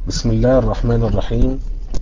بسم الله الرحمن الرحيم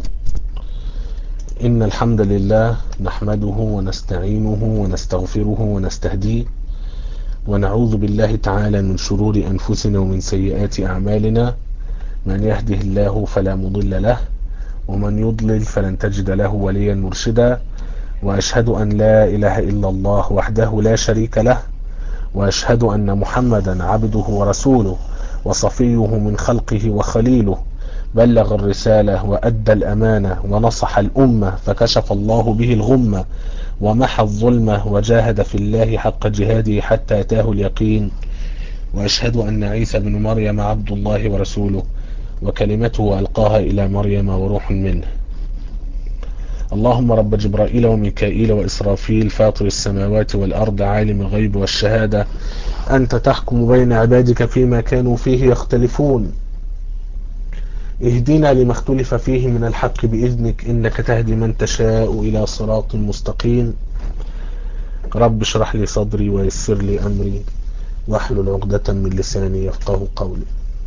إن الحمد لله نحمده ونستعينه ونستغفره ونستهديه ونعوذ بالله تعالى من شرور أنفسنا ومن سيئات أعمالنا من يهده الله فلا مضل له ومن يضلل فلن تجد له وليا مرشدا وأشهد أن لا إله إلا الله وحده لا شريك له وأشهد أن محمدا عبده ورسوله وصفيه من خلقه وخليله بلغ الرسالة وأدى الأمانة ونصح الأمة فكشف الله به الغمة ومحى الظلمة وجاهد في الله حق جهاده حتى أتاه اليقين وأشهد أن عيسى بن مريم عبد الله ورسوله وكلمته ألقاها إلى مريم وروح منه اللهم رب جبرائيل وميكائيل وإسرافيل فاطر السماوات والأرض عالم الغيب والشهادة أنت تحكم بين عبادك فيما كانوا فيه يختلفون اهدنا لما اختلف فيه من الحق بإذنك إنك تهدي من تشاء إلى صراط مستقيم رب اشرح لي صدري ويسر لي أمري واحلل عقدة من لساني يفقه قولي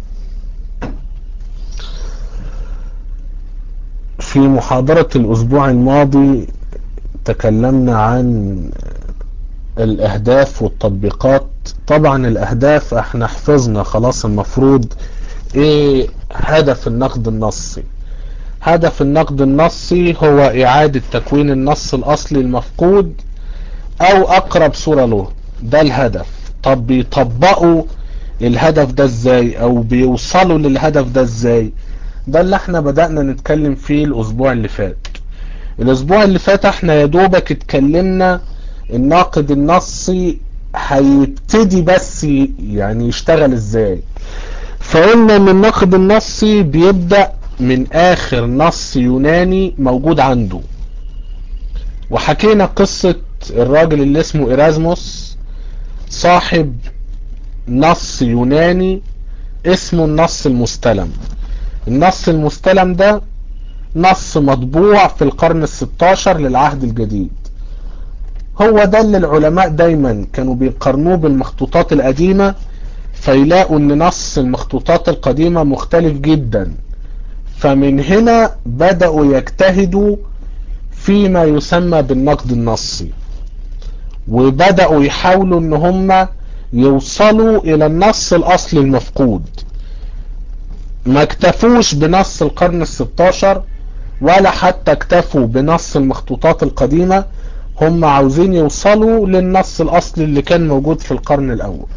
في محاضرة الأسبوع الماضي تكلمنا عن الأهداف والتطبيقات طبعا الأهداف احنا حفظنا خلاص المفروض ايه هدف النقد النصي هدف النقد النصي هو إعادة تكوين النص الأصلي المفقود أو أقرب صورة له ده الهدف طب بيطبقوا الهدف ده ازاي أو بيوصلوا للهدف ده ازاي ده اللي احنا بدأنا نتكلم فيه الأسبوع اللي فات الأسبوع اللي فات احنا يا دوبك اتكلمنا الناقد النصي هيبتدي بس يعني يشتغل ازاي فقلنا ان النقد النصي بيبدأ من اخر نص يوناني موجود عنده وحكينا قصة الراجل اللي اسمه إرازموس صاحب نص يوناني اسمه النص المستلم النص المستلم ده نص مطبوع في القرن الستاشر للعهد الجديد هو ده اللي العلماء دايما كانوا بيقارنوه بالمخطوطات القديمة فيلاقوا ان نص المخطوطات القديمة مختلف جدا فمن هنا بدأوا يجتهدوا فيما يسمى بالنقد النصي وبدأوا يحاولوا ان هم يوصلوا الى النص الاصلي المفقود ما اكتفوش بنص القرن الستاشر ولا حتى اكتفوا بنص المخطوطات القديمة هم عاوزين يوصلوا للنص الاصلي اللي كان موجود في القرن الاول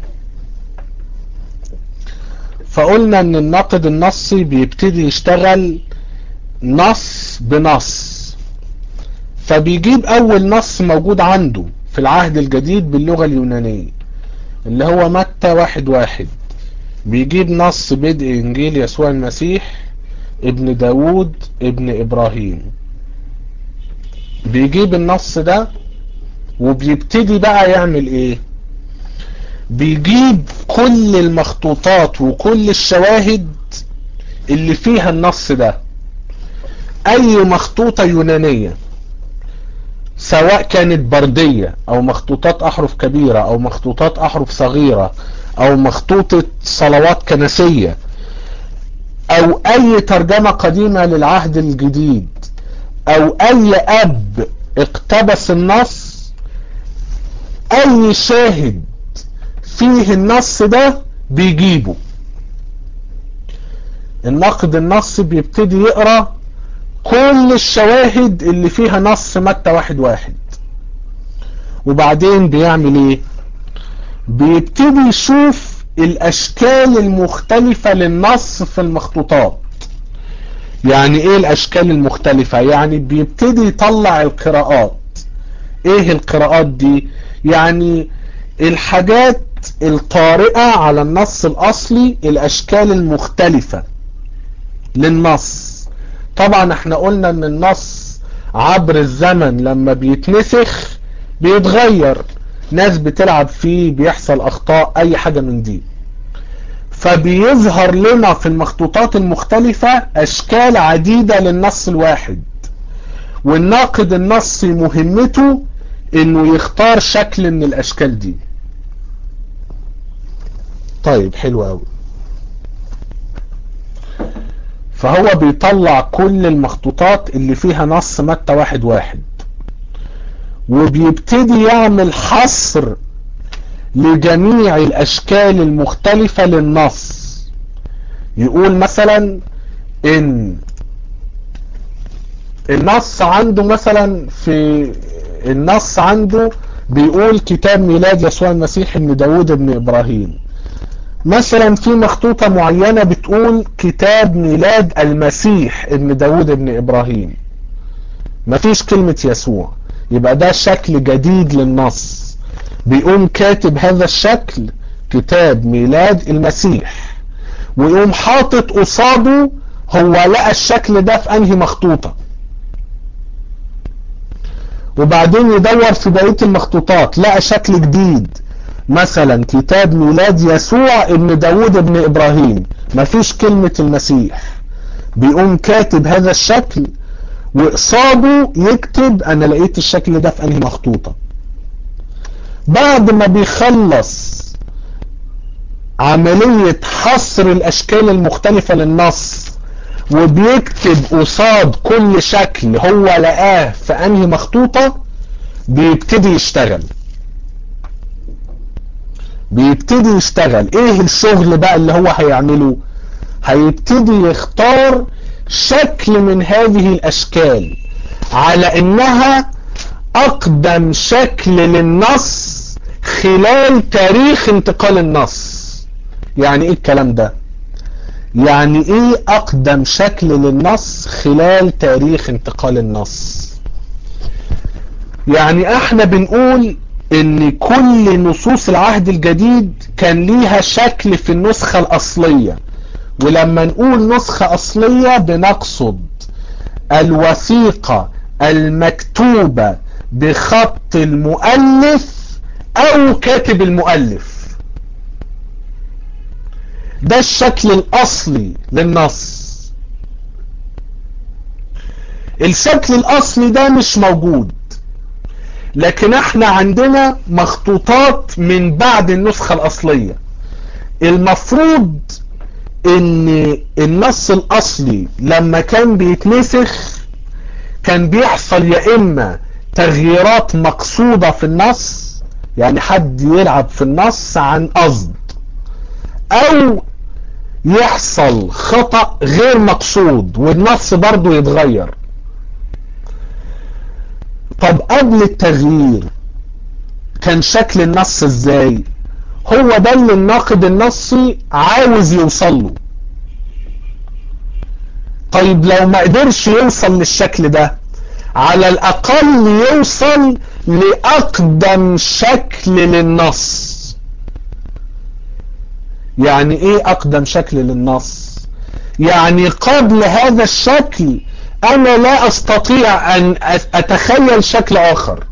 فقلنا ان الناقد النصي بيبتدي يشتغل نص بنص فبيجيب اول نص موجود عنده في العهد الجديد باللغة اليونانية اللي هو متى واحد واحد بيجيب نص بدء انجيل يسوع المسيح ابن داود ابن ابراهيم بيجيب النص ده وبيبتدي بقى يعمل ايه بيجيب كل المخطوطات وكل الشواهد اللي فيها النص ده اي مخطوطة يونانية سواء كانت بردية او مخطوطات احرف كبيرة او مخطوطات احرف صغيرة او مخطوطة صلوات كنسية او اي ترجمة قديمة للعهد الجديد او اي اب اقتبس النص اي شاهد فيه النص ده بيجيبه النقد النصي بيبتدي يقرأ كل الشواهد اللي فيها نص متى واحد واحد وبعدين بيعمل ايه بيبتدي يشوف الاشكال المختلفة للنص في المخطوطات يعني ايه الاشكال المختلفة يعني بيبتدي يطلع القراءات ايه القراءات دي يعني الحاجات الطارئة على النص الاصلي الاشكال المختلفة للنص طبعا احنا قلنا ان النص عبر الزمن لما بيتنسخ بيتغير ناس بتلعب فيه بيحصل اخطاء اي حاجة من دي فبيظهر لنا في المخطوطات المختلفة اشكال عديدة للنص الواحد والناقد النصي مهمته انه يختار شكل من الاشكال دي طيب حلو قوي فهو بيطلع كل المخطوطات اللي فيها نص متى واحد واحد وبيبتدي يعمل حصر لجميع الاشكال المختلفة للنص يقول مثلا ان النص عنده مثلا في النص عنده بيقول كتاب ميلاد يسوع المسيح ابن داود ابن ابراهيم مثلا في مخطوطة معينة بتقول كتاب ميلاد المسيح ابن داود ابن ابراهيم مفيش كلمة يسوع يبقى ده شكل جديد للنص بيقوم كاتب هذا الشكل كتاب ميلاد المسيح ويقوم حاطط قصاده هو لقى الشكل ده في انهي مخطوطة وبعدين يدور في بقية المخطوطات لقى شكل جديد مثلا كتاب ميلاد يسوع ابن داود ابن ابراهيم مفيش كلمة المسيح بيقوم كاتب هذا الشكل وقصاده يكتب انا لقيت الشكل ده في انهي مخطوطة بعد ما بيخلص عملية حصر الاشكال المختلفة للنص وبيكتب قصاد كل شكل هو لقاه في انهي مخطوطة بيبتدي يشتغل بيبتدي يشتغل ايه الشغل بقى اللي هو هيعمله هيبتدي يختار شكل من هذه الاشكال على انها اقدم شكل للنص خلال تاريخ انتقال النص يعني ايه الكلام ده يعني ايه اقدم شكل للنص خلال تاريخ انتقال النص يعني احنا بنقول ان كل نصوص العهد الجديد كان ليها شكل في النسخة الاصلية ولما نقول نسخة اصلية بنقصد الوثيقة المكتوبة بخط المؤلف او كاتب المؤلف ده الشكل الاصلي للنص الشكل الاصلي ده مش موجود لكن احنا عندنا مخطوطات من بعد النسخة الاصلية المفروض ان النص الاصلي لما كان بيتنسخ كان بيحصل يا اما تغييرات مقصودة في النص يعني حد يلعب في النص عن قصد او يحصل خطأ غير مقصود والنص برضو يتغير طب قبل التغيير كان شكل النص ازاي هو ده اللي الناقد النصي عاوز يوصل له طيب لو ما قدرش يوصل للشكل ده على الاقل يوصل لاقدم شكل للنص يعني ايه اقدم شكل للنص يعني قبل هذا الشكل انا لا استطيع ان اتخيل شكل اخر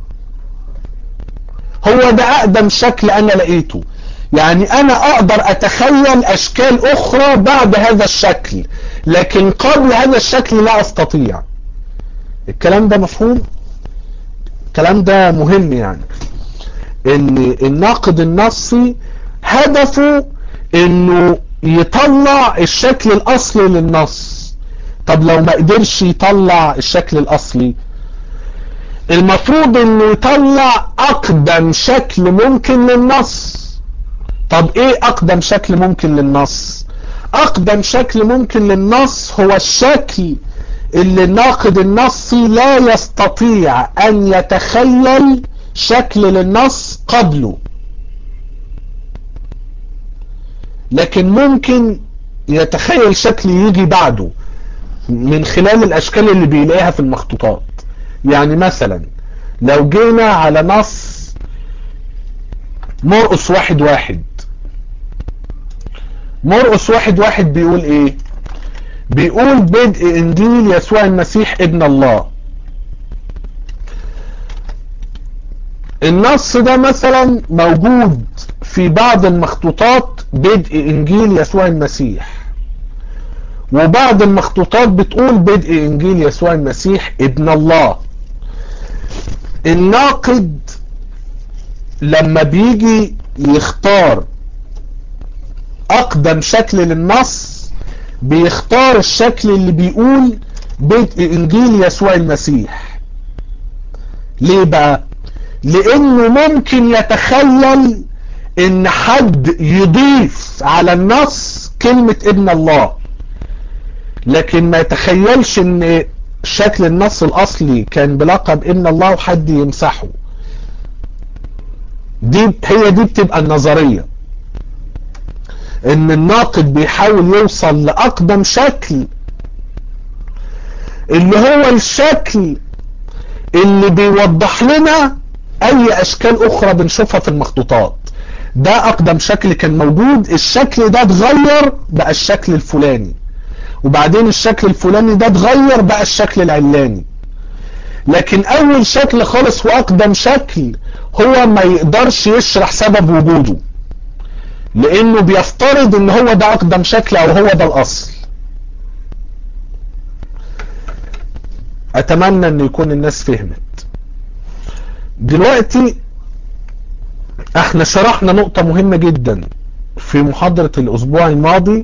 هو ده اقدم شكل انا لقيته يعني انا اقدر اتخيل اشكال اخرى بعد هذا الشكل لكن قبل هذا الشكل لا استطيع الكلام ده مفهوم الكلام ده مهم يعني ان الناقد النصي هدفه انه يطلع الشكل الاصلي للنص طب لو ما قدرش يطلع الشكل الاصلي المفروض انه يطلع اقدم شكل ممكن للنص طب ايه اقدم شكل ممكن للنص اقدم شكل ممكن للنص هو الشكل اللي الناقد النصي لا يستطيع ان يتخيل شكل للنص قبله لكن ممكن يتخيل شكل يجي بعده من خلال الاشكال اللي بيلاقيها في المخطوطات يعني مثلا لو جينا على نص مرقس واحد واحد مرقس واحد واحد بيقول ايه بيقول بدء انجيل يسوع المسيح ابن الله النص ده مثلا موجود في بعض المخطوطات بدء انجيل يسوع المسيح وبعض المخطوطات بتقول بدء انجيل يسوع المسيح ابن الله الناقد لما بيجي يختار اقدم شكل للنص بيختار الشكل اللي بيقول بدء انجيل يسوع المسيح ليه بقى لانه ممكن يتخيل ان حد يضيف على النص كلمة ابن الله لكن ما يتخيلش ان شكل النص الاصلي كان بلقب ابن الله وحد يمسحه دي هي دي بتبقى النظرية ان الناقد بيحاول يوصل لاقدم شكل اللي هو الشكل اللي بيوضح لنا اي اشكال اخرى بنشوفها في المخطوطات ده اقدم شكل كان موجود الشكل ده اتغير بقى الشكل الفلاني وبعدين الشكل الفلاني ده اتغير بقى الشكل العلاني لكن اول شكل خالص واقدم شكل هو ما يقدرش يشرح سبب وجوده لانه بيفترض ان هو ده اقدم شكل او هو ده الاصل اتمنى ان يكون الناس فهمت دلوقتي احنا شرحنا نقطة مهمة جدا في محاضرة الاسبوع الماضي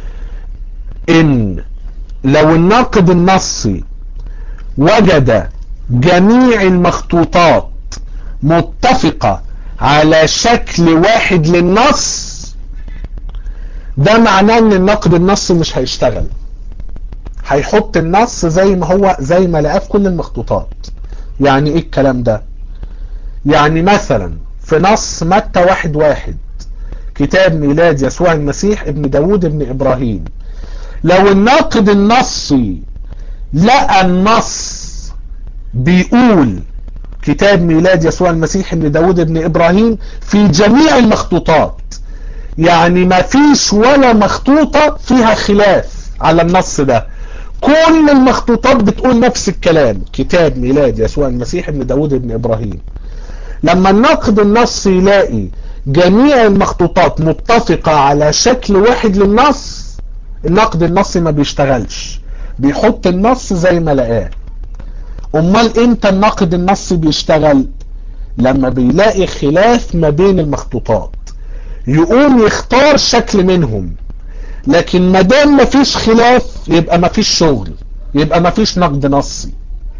ان لو الناقد النصي وجد جميع المخطوطات متفقة على شكل واحد للنص ده معناه ان النقد النصي مش هيشتغل هيحط النص زي ما هو زي ما لقاه في كل المخطوطات يعني ايه الكلام ده يعني مثلا في نص متى واحد واحد كتاب ميلاد يسوع المسيح ابن داود ابن ابراهيم لو الناقد النصي لقى النص بيقول كتاب ميلاد يسوع المسيح ابن داود ابن ابراهيم في جميع المخطوطات يعني ما فيش ولا مخطوطة فيها خلاف على النص ده كل المخطوطات بتقول نفس الكلام كتاب ميلاد يسوع المسيح ابن داود ابن ابراهيم لما الناقد النصي يلاقي جميع المخطوطات متفقة على شكل واحد للنص النقد النصي ما بيشتغلش بيحط النص زي ما لقاه امال امتى الناقد النصي بيشتغل لما بيلاقي خلاف ما بين المخطوطات يقوم يختار شكل منهم لكن ما دام مفيش خلاف يبقى مفيش شغل يبقى مفيش نقد نصي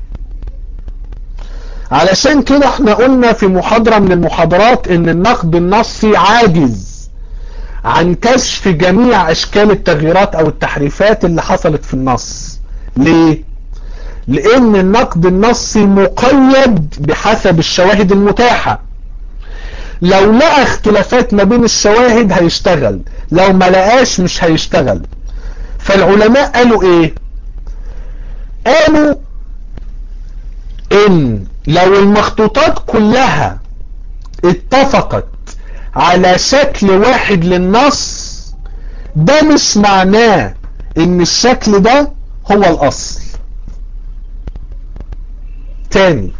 علشان كده احنا قلنا في محاضرة من المحاضرات ان النقد النصي عاجز عن كشف جميع اشكال التغييرات او التحريفات اللي حصلت في النص ليه لان النقد النصي مقيد بحسب الشواهد المتاحة لو لقى اختلافات ما بين الشواهد هيشتغل لو ما لقاش مش هيشتغل فالعلماء قالوا ايه قالوا ان لو المخطوطات كلها اتفقت على شكل واحد للنص ده مش معناه ان الشكل ده هو الاصل تاني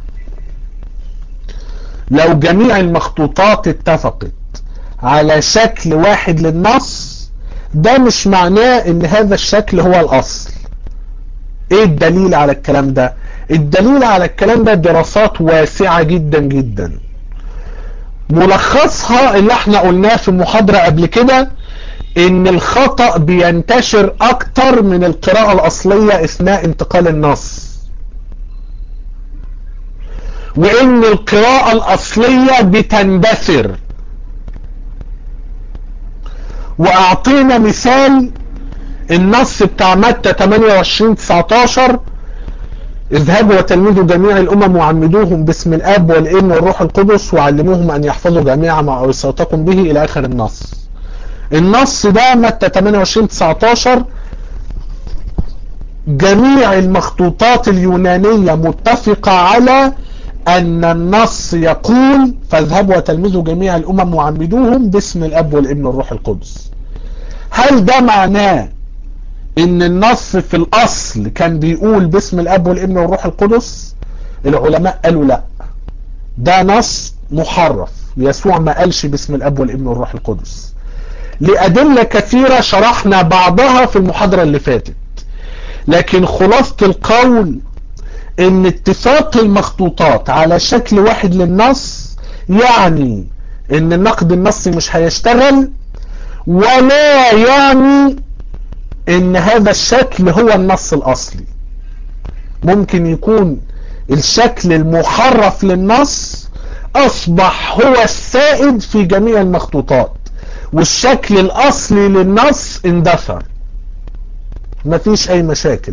لو جميع المخطوطات اتفقت على شكل واحد للنص ده مش معناه ان هذا الشكل هو الاصل ايه الدليل على الكلام ده الدليل على الكلام ده دراسات واسعة جدا جدا ملخصها اللي احنا قلناه في محاضرة قبل كده ان الخطأ بينتشر اكتر من القراءة الاصلية اثناء انتقال النص وان القراءة الاصلية بتندثر واعطينا مثال النص بتاع متى 28 19 اذهبوا وتلمذوا جميع الامم وعمدوهم باسم الاب والابن والروح القدس وعلموهم ان يحفظوا جميع ما اوصيتكم به الى اخر النص النص ده متى 28 19 جميع المخطوطات اليونانية متفقة على ان النص يقول فاذهبوا وتلمذوا جميع الامم وعمدوهم باسم الاب والابن والروح القدس هل ده معناه ان النص في الاصل كان بيقول باسم الاب والابن والروح القدس العلماء قالوا لا ده نص محرف يسوع ما قالش باسم الاب والابن والروح القدس لأدلة كثيرة شرحنا بعضها في المحاضرة اللي فاتت لكن خلاصة القول ان اتفاق المخطوطات على شكل واحد للنص يعني ان النقد النصي مش هيشتغل ولا يعني ان هذا الشكل هو النص الاصلي ممكن يكون الشكل المحرف للنص اصبح هو السائد في جميع المخطوطات والشكل الاصلي للنص اندثر مفيش اي مشاكل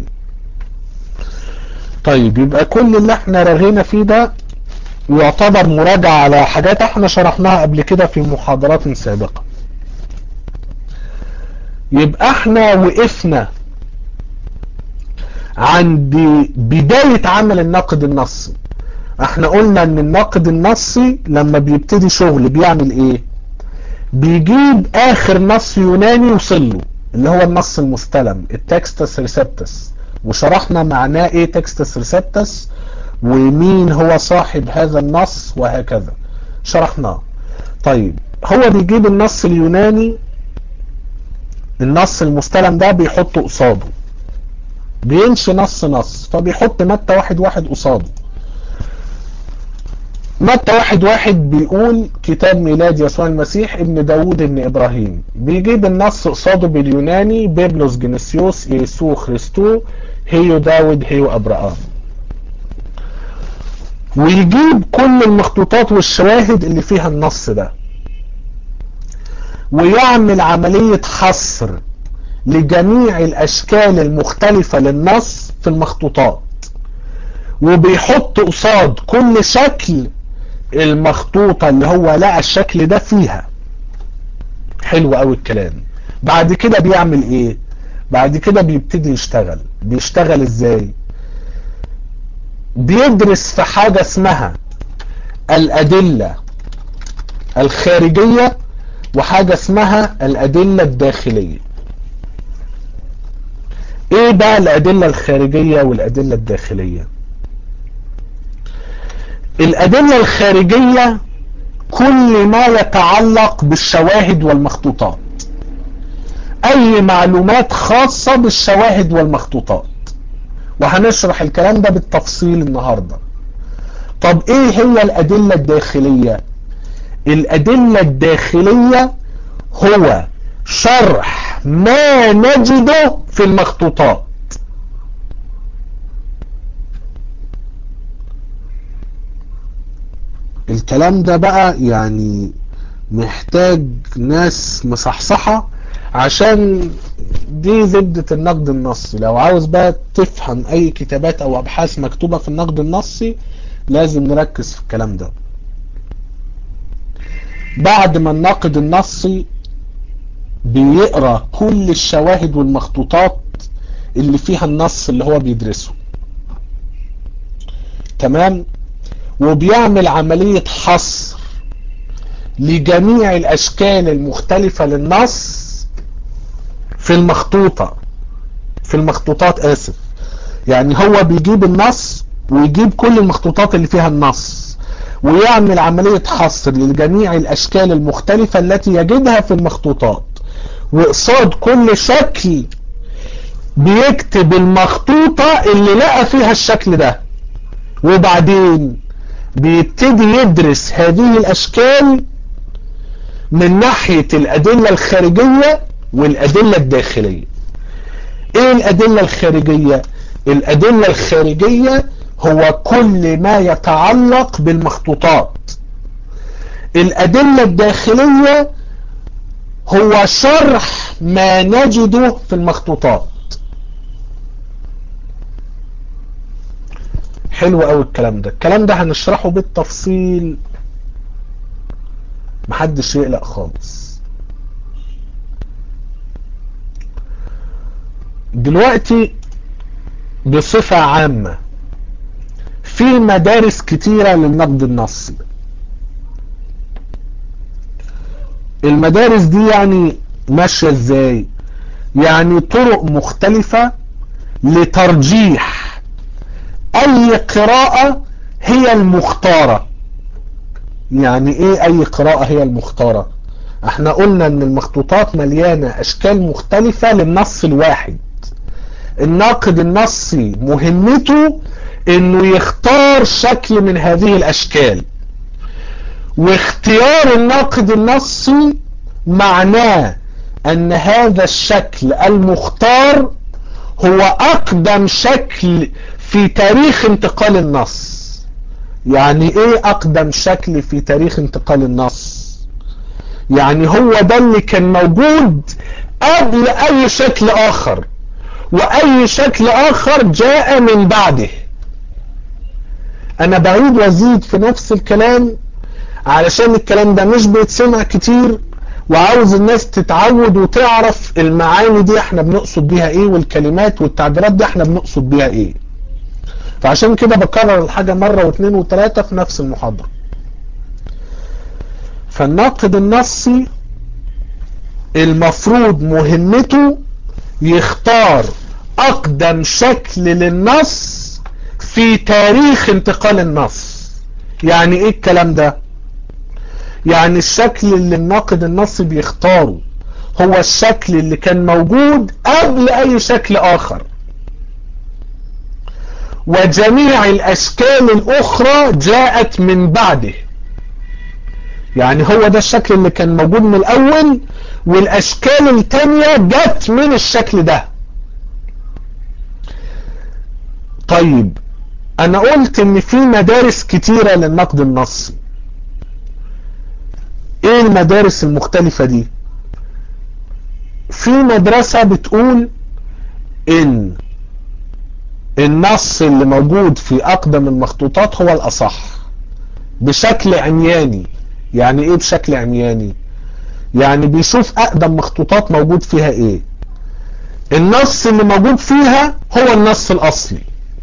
طيب يبقى كل اللي احنا رغينا فيه ده يعتبر مراجعة على حاجات احنا شرحناها قبل كده في محاضرات سابقة يبقى احنا وقفنا عند بداية عمل الناقد النصي احنا قلنا ان الناقد النصي لما بيبتدي شغل بيعمل ايه بيجيب اخر نص يوناني وصل له اللي هو النص المستلم التكستس ريسبتس وشرحنا معناه ايه تكستس ريسبتس ومين هو صاحب هذا النص وهكذا شرحناه طيب هو بيجيب النص اليوناني النص المستلم ده بيحطه قصاده بيمشي نص نص فبيحط متى واحد واحد قصاده متى واحد واحد بيقول كتاب ميلاد يسوع المسيح ابن داود ابن ابراهيم بيجيب النص قصاده باليوناني بيبلوس جنسيوس يسوع خريستو هيو داود هيو ابراهام ويجيب كل المخطوطات والشواهد اللي فيها النص ده ويعمل عملية حصر لجميع الاشكال المختلفة للنص في المخطوطات وبيحط قصاد كل شكل المخطوطة اللي هو لقى الشكل ده فيها حلو قوي الكلام بعد كده بيعمل ايه بعد كده بيبتدي يشتغل بيشتغل ازاي بيدرس في حاجة اسمها الأدلة الخارجية وحاجة اسمها الأدلة الداخلية ايه بقى الأدلة الخارجية والأدلة الداخلية الأدلة الخارجية كل ما يتعلق بالشواهد والمخطوطات أي معلومات خاصة بالشواهد والمخطوطات وهنشرح الكلام ده بالتفصيل النهاردة طب ايه هي الأدلة الداخلية الأدلة الداخلية هو شرح ما نجده في المخطوطات الكلام ده بقى يعني محتاج ناس مصحصحة عشان دي زبدة النقد النصي لو عاوز بقى تفهم اي كتابات او ابحاث مكتوبة في النقد النصي لازم نركز في الكلام ده بعد ما الناقد النصي بيقرا كل الشواهد والمخطوطات اللي فيها النص اللي هو بيدرسه تمام وبيعمل عملية حصر لجميع الاشكال المختلفة للنص في المخطوطة في المخطوطات اسف يعني هو بيجيب النص ويجيب كل المخطوطات اللي فيها النص ويعمل عملية حصر لجميع الاشكال المختلفة التي يجدها في المخطوطات وقصاد كل شكل بيكتب المخطوطة اللي لقى فيها الشكل ده وبعدين بيبتدي يدرس هذه الاشكال من ناحية الادلة الخارجية والادلة الداخلية ايه الادلة الخارجية الادلة الخارجية هو كل ما يتعلق بالمخطوطات الادلة الداخلية هو شرح ما نجده في المخطوطات حلو قوي الكلام ده الكلام ده هنشرحه بالتفصيل محدش يقلق خالص دلوقتي بصفة عامة في مدارس كتيرة للنقد النصي المدارس دي يعني ماشية ازاي يعني طرق مختلفة لترجيح اي قراءة هي المختارة يعني ايه اي قراءة هي المختارة احنا قلنا ان المخطوطات مليانة اشكال مختلفة للنص الواحد الناقد النصي مهمته انه يختار شكل من هذه الاشكال واختيار الناقد النصي معناه ان هذا الشكل المختار هو اقدم شكل في تاريخ انتقال النص يعني ايه اقدم شكل في تاريخ انتقال النص يعني هو ده اللي كان موجود قبل اي شكل اخر واي شكل اخر جاء من بعده انا بعيد وازيد في نفس الكلام علشان الكلام ده مش بيتسمع كتير وعاوز الناس تتعود وتعرف المعاني دي احنا بنقصد بيها ايه والكلمات والتعبيرات دي احنا بنقصد بيها ايه فعشان كده بكرر الحاجة مرة واثنين وثلاثة في نفس المحاضرة فالناقد النصي المفروض مهمته يختار اقدم شكل للنص في تاريخ انتقال النص يعني ايه الكلام ده يعني الشكل اللي الناقد النصي بيختاره هو الشكل اللي كان موجود قبل اي شكل اخر وجميع الاشكال الاخرى جاءت من بعده يعني هو ده الشكل اللي كان موجود من الاول والاشكال التانية جت من الشكل ده طيب انا قلت ان في مدارس كتيرة للنقد النصي ايه المدارس المختلفة دي في مدرسة بتقول ان النص اللي موجود في اقدم المخطوطات هو الاصح بشكل عمياني يعني ايه بشكل عمياني يعني بيشوف اقدم مخطوطات موجود فيها ايه النص اللي موجود فيها هو النص الاصلي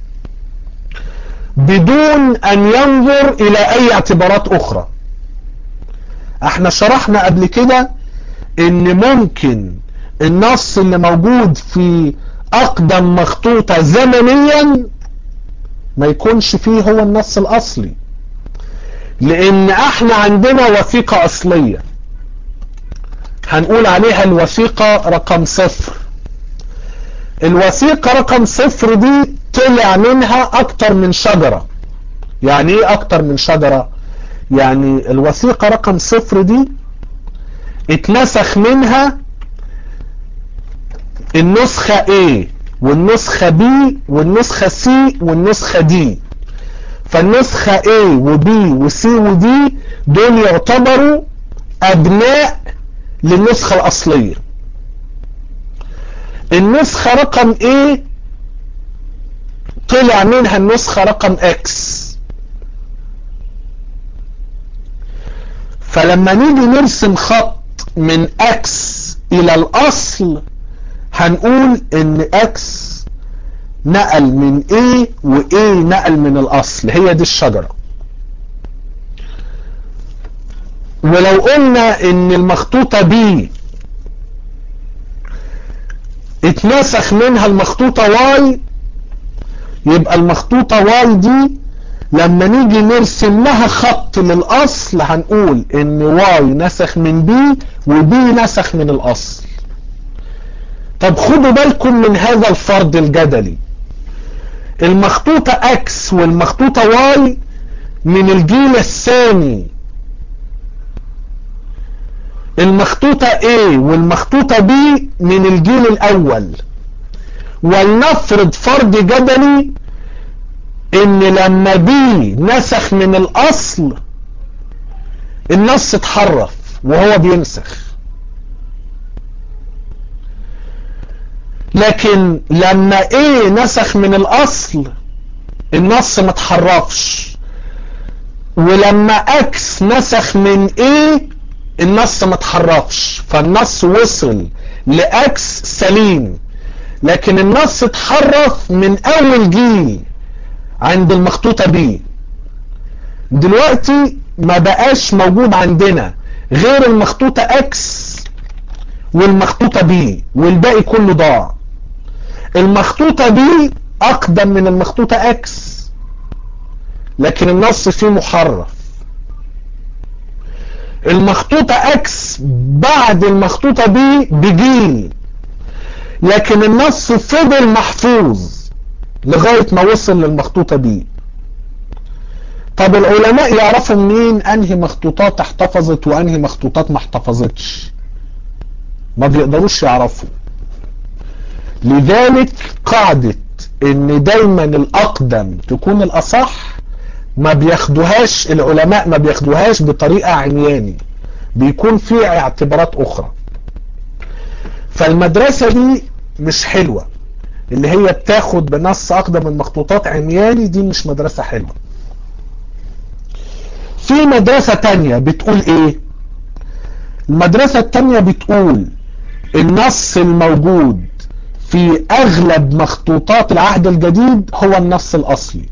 بدون ان ينظر الى اي اعتبارات اخرى احنا شرحنا قبل كده ان ممكن النص اللي موجود في اقدم مخطوطة زمنيا ما يكونش فيه هو النص الاصلي لان احنا عندنا وثيقة اصلية هنقول عليها الوثيقة رقم صفر الوثيقة رقم صفر دي طلع منها اكتر من شجرة يعني ايه اكتر من شجرة يعني الوثيقة رقم صفر دي اتنسخ منها النسخة A والنسخة B والنسخة C والنسخة D فالنسخة A و B و C و D دول يعتبروا أبناء للنسخة الأصلية النسخة رقم A طلع منها النسخة رقم X فلما نيجي نرسم خط من X إلى الأصل هنقول ان X نقل من A و A نقل من الأصل هي دي الشجرة ولو قلنا ان المخطوطة B اتنسخ منها المخطوطة Y يبقى المخطوطة Y دي لما نيجي نرسم لها خط للأصل هنقول ان Y نسخ من B و B نسخ من الأصل طب خدوا بالكم من هذا الفرض الجدلي المخطوطة X والمخطوطة Y من الجيل الثاني المخطوطة A والمخطوطة B من الجيل الأول ولنفرض فرض جدلي ان لما بي نسخ من الاصل النص اتحرف وهو بينسخ لكن لما ايه نسخ من الاصل النص ما اتحرفش ولما اكس نسخ من ايه النص ما اتحرفش فالنص وصل لاكس سليم لكن النص اتحرف من اول جيل عند المخطوطة بي دلوقتي ما بقاش موجود عندنا غير المخطوطة اكس والمخطوطة بي والباقي كله ضاع المخطوطة بي اقدم من المخطوطة اكس لكن النص فيه محرف المخطوطة اكس بعد المخطوطة بي بجيل لكن النص فضل محفوظ لغاية ما وصل للمخطوطة دي طب العلماء يعرفوا منين انهي مخطوطات احتفظت وانهي مخطوطات ما احتفظتش ما بيقدروش يعرفوا لذلك قاعدة ان دايما الاقدم تكون الاصح ما بياخدوهاش العلماء ما بياخدوهاش بطريقة عمياني بيكون في اعتبارات اخرى فالمدرسة دي مش حلوة اللي هي بتاخد بنص اقدم المخطوطات عمياني دي مش مدرسة حلوة في مدرسة تانية بتقول ايه المدرسة التانية بتقول النص الموجود في اغلب مخطوطات العهد الجديد هو النص الاصلي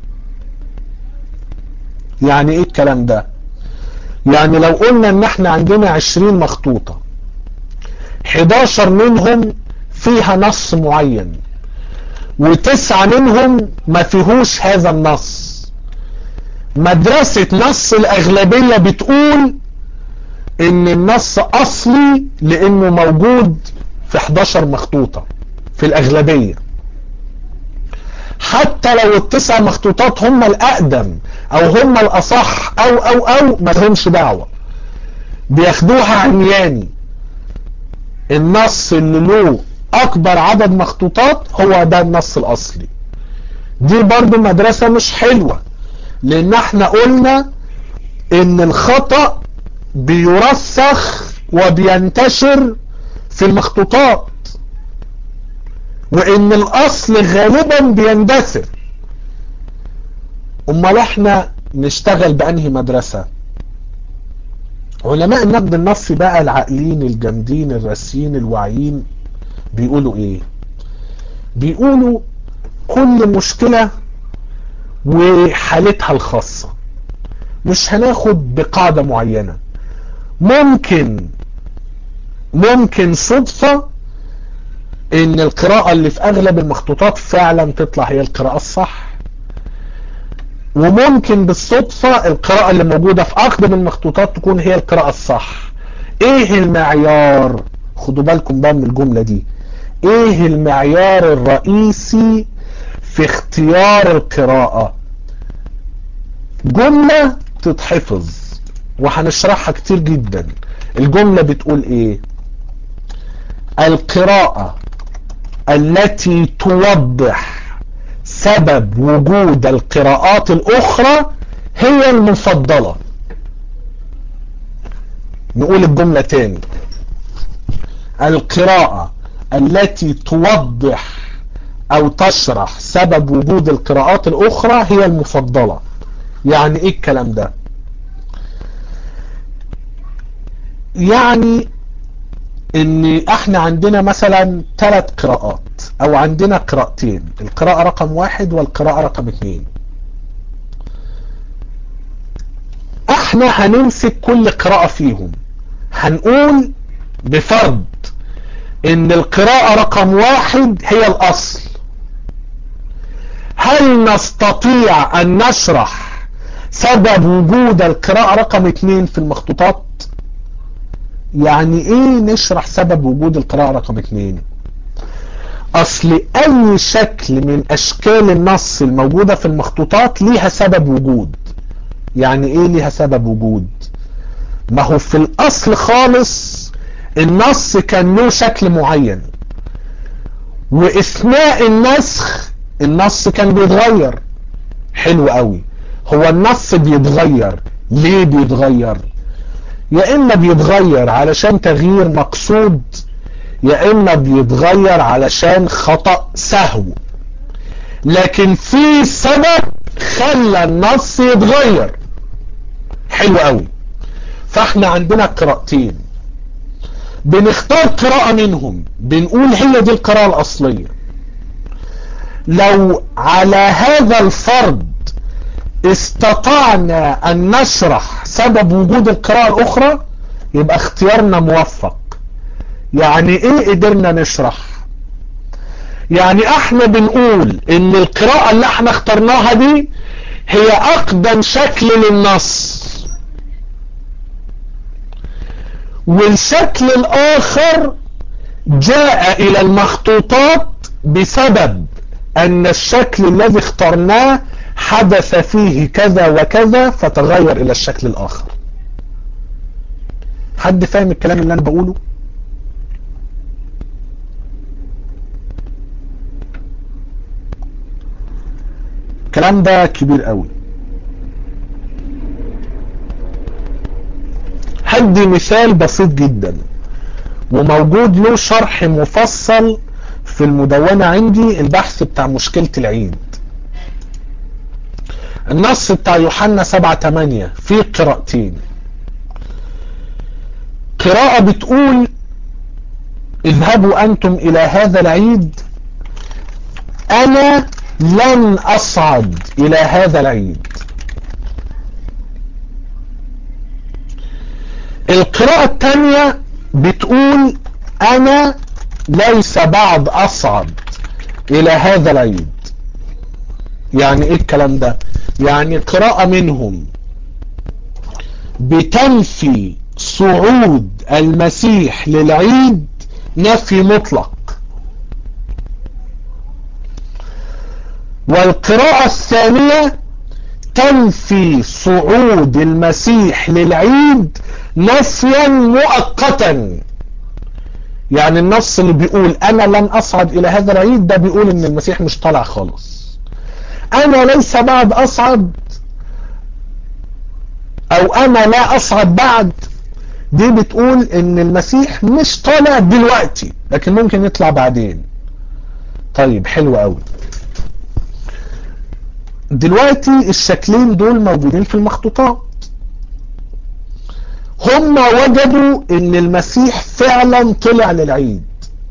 يعني ايه الكلام ده يعني لو قلنا ان احنا عندنا عشرين مخطوطة 11 منهم فيها نص معين وتسعة منهم ما فيهوش هذا النص مدرسة نص الاغلبية بتقول ان النص اصلي لانه موجود في 11 مخطوطة في الاغلبية حتى لو التسع مخطوطات هم الاقدم او هم الاصح او او او ما لهمش دعوة بياخدوها عمياني النص اللي له اكبر عدد مخطوطات هو ده النص الاصلي دي برضو مدرسة مش حلوة لان احنا قلنا ان الخطأ بيرسخ وبينتشر في المخطوطات وان الاصل غالبا بيندثر امال احنا نشتغل بانهي مدرسة علماء النقد النصي بقى العاقلين الجامدين الراسيين الواعيين بيقولوا ايه بيقولوا كل مشكلة وحالتها الخاصة مش هناخد بقاعدة معينة ممكن ممكن صدفة ان القراءة اللي في اغلب المخطوطات فعلا تطلع هي القراءة الصح وممكن بالصدفة القراءة اللي موجودة في اقدم المخطوطات تكون هي القراءة الصح ايه المعيار خدوا بالكم بقى من الجملة دي ايه المعيار الرئيسي في اختيار القراءة جملة تتحفظ وهنشرحها كتير جدا الجملة بتقول ايه القراءة التي توضح سبب وجود القراءات الاخرى هي المفضلة نقول الجملة تاني القراءة التي توضح او تشرح سبب وجود القراءات الاخرى هي المفضلة يعني ايه الكلام ده يعني ان احنا عندنا مثلا ثلاث قراءات او عندنا قراءتين القراءة رقم واحد والقراءة رقم اثنين احنا هنمسك كل قراءة فيهم هنقول بفرض ان القراءة رقم واحد هي الاصل هل نستطيع ان نشرح سبب وجود القراءة رقم اثنين في المخطوطات يعني ايه نشرح سبب وجود القراءة رقم اثنين اصل اي شكل من اشكال النص الموجودة في المخطوطات ليها سبب وجود يعني ايه ليها سبب وجود ما هو في الاصل خالص النص كان له شكل معين واثناء النسخ النص كان بيتغير حلو قوي هو النص بيتغير ليه بيتغير يا اما بيتغير علشان تغيير مقصود يا اما بيتغير علشان خطأ سهو لكن في سبب خلى النص يتغير حلو قوي فاحنا عندنا قراءتين بنختار قراءة منهم بنقول هي دي القراءة الاصلية لو على هذا الفرض استطعنا ان نشرح سبب وجود القراءة الاخرى يبقى اختيارنا موفق يعني ايه قدرنا نشرح يعني احنا بنقول ان القراءة اللي احنا اخترناها دي هي اقدم شكل للنص والشكل الاخر جاء الى المخطوطات بسبب ان الشكل الذي اخترناه حدث فيه كذا وكذا فتغير الى الشكل الاخر حد فاهم الكلام اللي انا بقوله الكلام ده كبير قوي هدي مثال بسيط جدا وموجود له شرح مفصل في المدونة عندي البحث بتاع مشكلة العيد النص بتاع يوحنا 7 8 فيه قراءتين قراءة بتقول اذهبوا أنتم إلى هذا العيد أنا لن أصعد إلى هذا العيد القراءة الثانية بتقول أنا ليس بعد أصعد إلى هذا العيد يعني إيه الكلام ده يعني قراءة منهم بتنفي صعود المسيح للعيد نفي مطلق والقراءة الثانية تنفي صعود المسيح للعيد نفيا مؤقتا يعني النص اللي بيقول انا لن اصعد الى هذا العيد ده بيقول ان المسيح مش طالع خالص انا ليس بعد اصعد او انا لا اصعد بعد دي بتقول ان المسيح مش طالع دلوقتي لكن ممكن يطلع بعدين طيب حلو قوي دلوقتي الشكلين دول موجودين في المخطوطات هم وجدوا ان المسيح فعلا طلع للعيد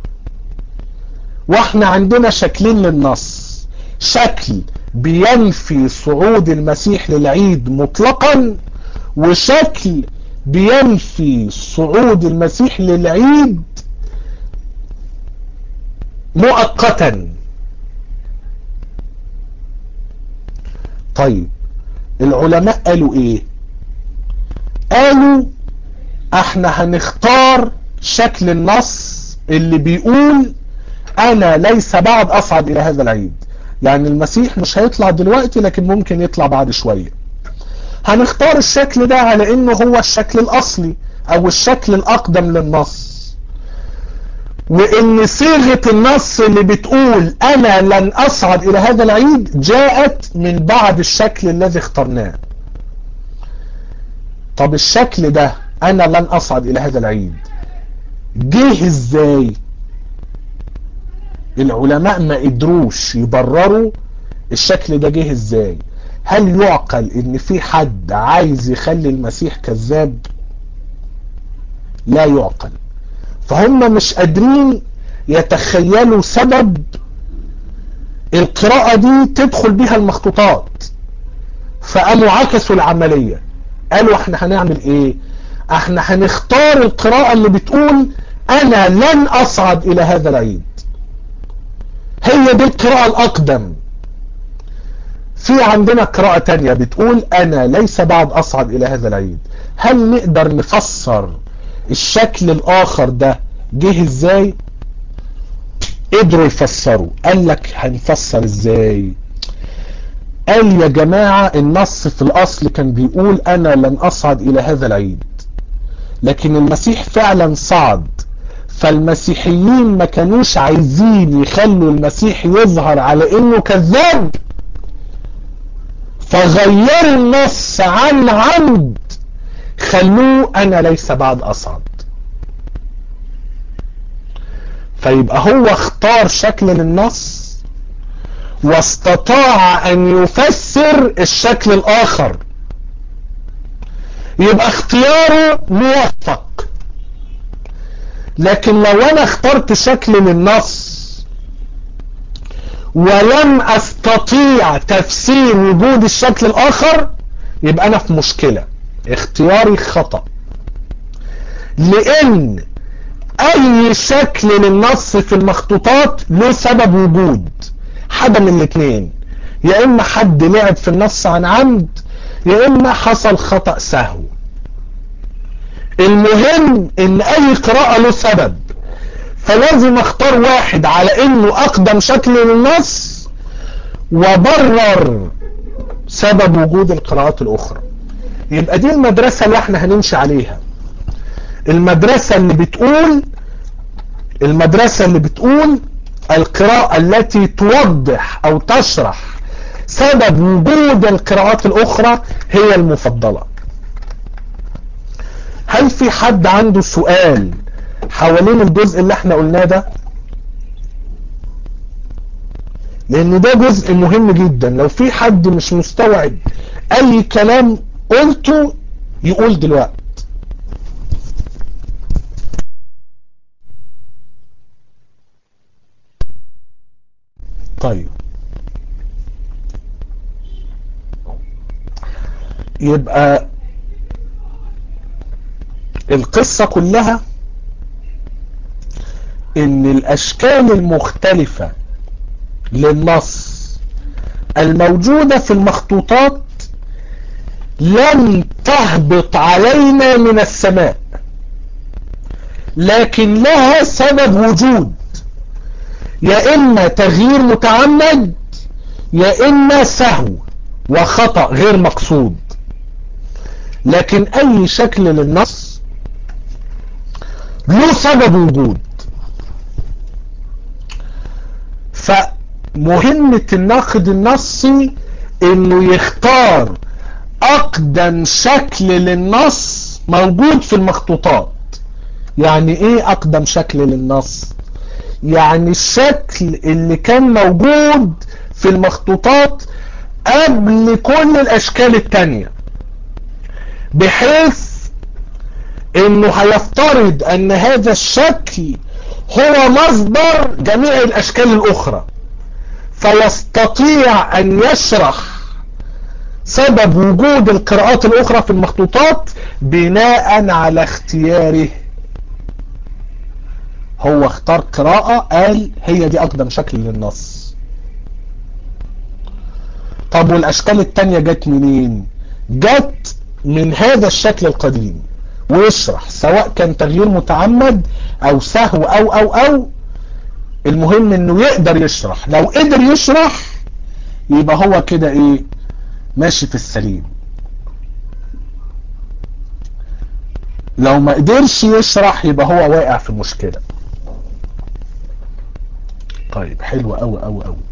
واحنا عندنا شكلين للنص شكل بينفي صعود المسيح للعيد مطلقا وشكل بينفي صعود المسيح للعيد مؤقتا طيب العلماء قالوا ايه قالوا احنا هنختار شكل النص اللي بيقول انا ليس بعد اصعد الى هذا العيد يعني المسيح مش هيطلع دلوقتي لكن ممكن يطلع بعد شوية هنختار الشكل ده على انه هو الشكل الاصلي او الشكل الاقدم للنص وان صيغة النص اللي بتقول انا لن اصعد الى هذا العيد جاءت من بعد الشكل الذي اخترناه طب الشكل ده انا لن اصعد الى هذا العيد جه ازاي العلماء ما قدروش يبرروا الشكل ده جه ازاي هل يعقل ان في حد عايز يخلي المسيح كذاب لا يعقل فهم مش قادرين يتخيلوا سبب القراءة دي تدخل بيها المخطوطات فقاموا عكسوا العملية قالوا احنا هنعمل ايه احنا هنختار القراءة اللي بتقول انا لن اصعد الى هذا العيد هي دي القراءة الاقدم في عندنا قراءة تانية بتقول انا ليس بعد اصعد الى هذا العيد هل نقدر نفسر الشكل الاخر ده جه ازاي قدروا يفسروا قال لك هنفسر ازاي قال يا جماعة النص في الاصل كان بيقول انا لن اصعد الى هذا العيد لكن المسيح فعلا صعد فالمسيحيين ما كانوش عايزين يخلوا المسيح يظهر على انه كذاب فغيروا النص عن عمد خلوه انا ليس بعد اصعد فيبقى هو اختار شكل للنص واستطاع ان يفسر الشكل الاخر يبقى اختياره موفق لكن لو انا اخترت شكل للنص ولم استطيع تفسير وجود الشكل الاخر يبقى انا في مشكلة اختياري خطأ لان اي شكل للنص في المخطوطات له سبب وجود حاجة من الاثنين يا اما حد لعب في النص عن عمد يا اما حصل خطأ سهو المهم ان اي قراءة له سبب فلازم اختار واحد على انه اقدم شكل للنص وبرر سبب وجود القراءات الاخرى يبقى دي المدرسة اللي احنا هنمشي عليها المدرسة اللي بتقول المدرسة اللي بتقول القراءة التي توضح او تشرح سبب وجود القراءات الاخرى هي المفضلة هل في حد عنده سؤال حوالين الجزء اللي احنا قلناه ده لان ده جزء مهم جدا لو في حد مش مستوعب اي كلام قلته يقول دلوقتي طيب يبقى القصة كلها ان الاشكال المختلفة للنص الموجودة في المخطوطات لم تهبط علينا من السماء لكن لها سبب وجود يا اما تغيير متعمد يا اما سهو وخطأ غير مقصود لكن اي شكل للنص له سبب وجود فمهمة الناقد النصي انه يختار اقدم شكل للنص موجود في المخطوطات يعني ايه اقدم شكل للنص يعني الشكل اللي كان موجود في المخطوطات قبل كل الاشكال التانية بحيث انه هيفترض ان هذا الشكل هو مصدر جميع الاشكال الاخرى فيستطيع ان يشرح سبب وجود القراءات الاخرى في المخطوطات بناء على اختياره هو اختار قراءة قال هي دي اقدم شكل للنص طب والاشكال التانية جت منين جت من هذا الشكل القديم ويشرح سواء كان تغيير متعمد او سهو او او او المهم انه يقدر يشرح لو قدر يشرح يبقى هو كده ايه ماشي في السليم لو ما قدرش يشرح يبقى هو واقع في مشكلة طيب حلو قوي قوي قوي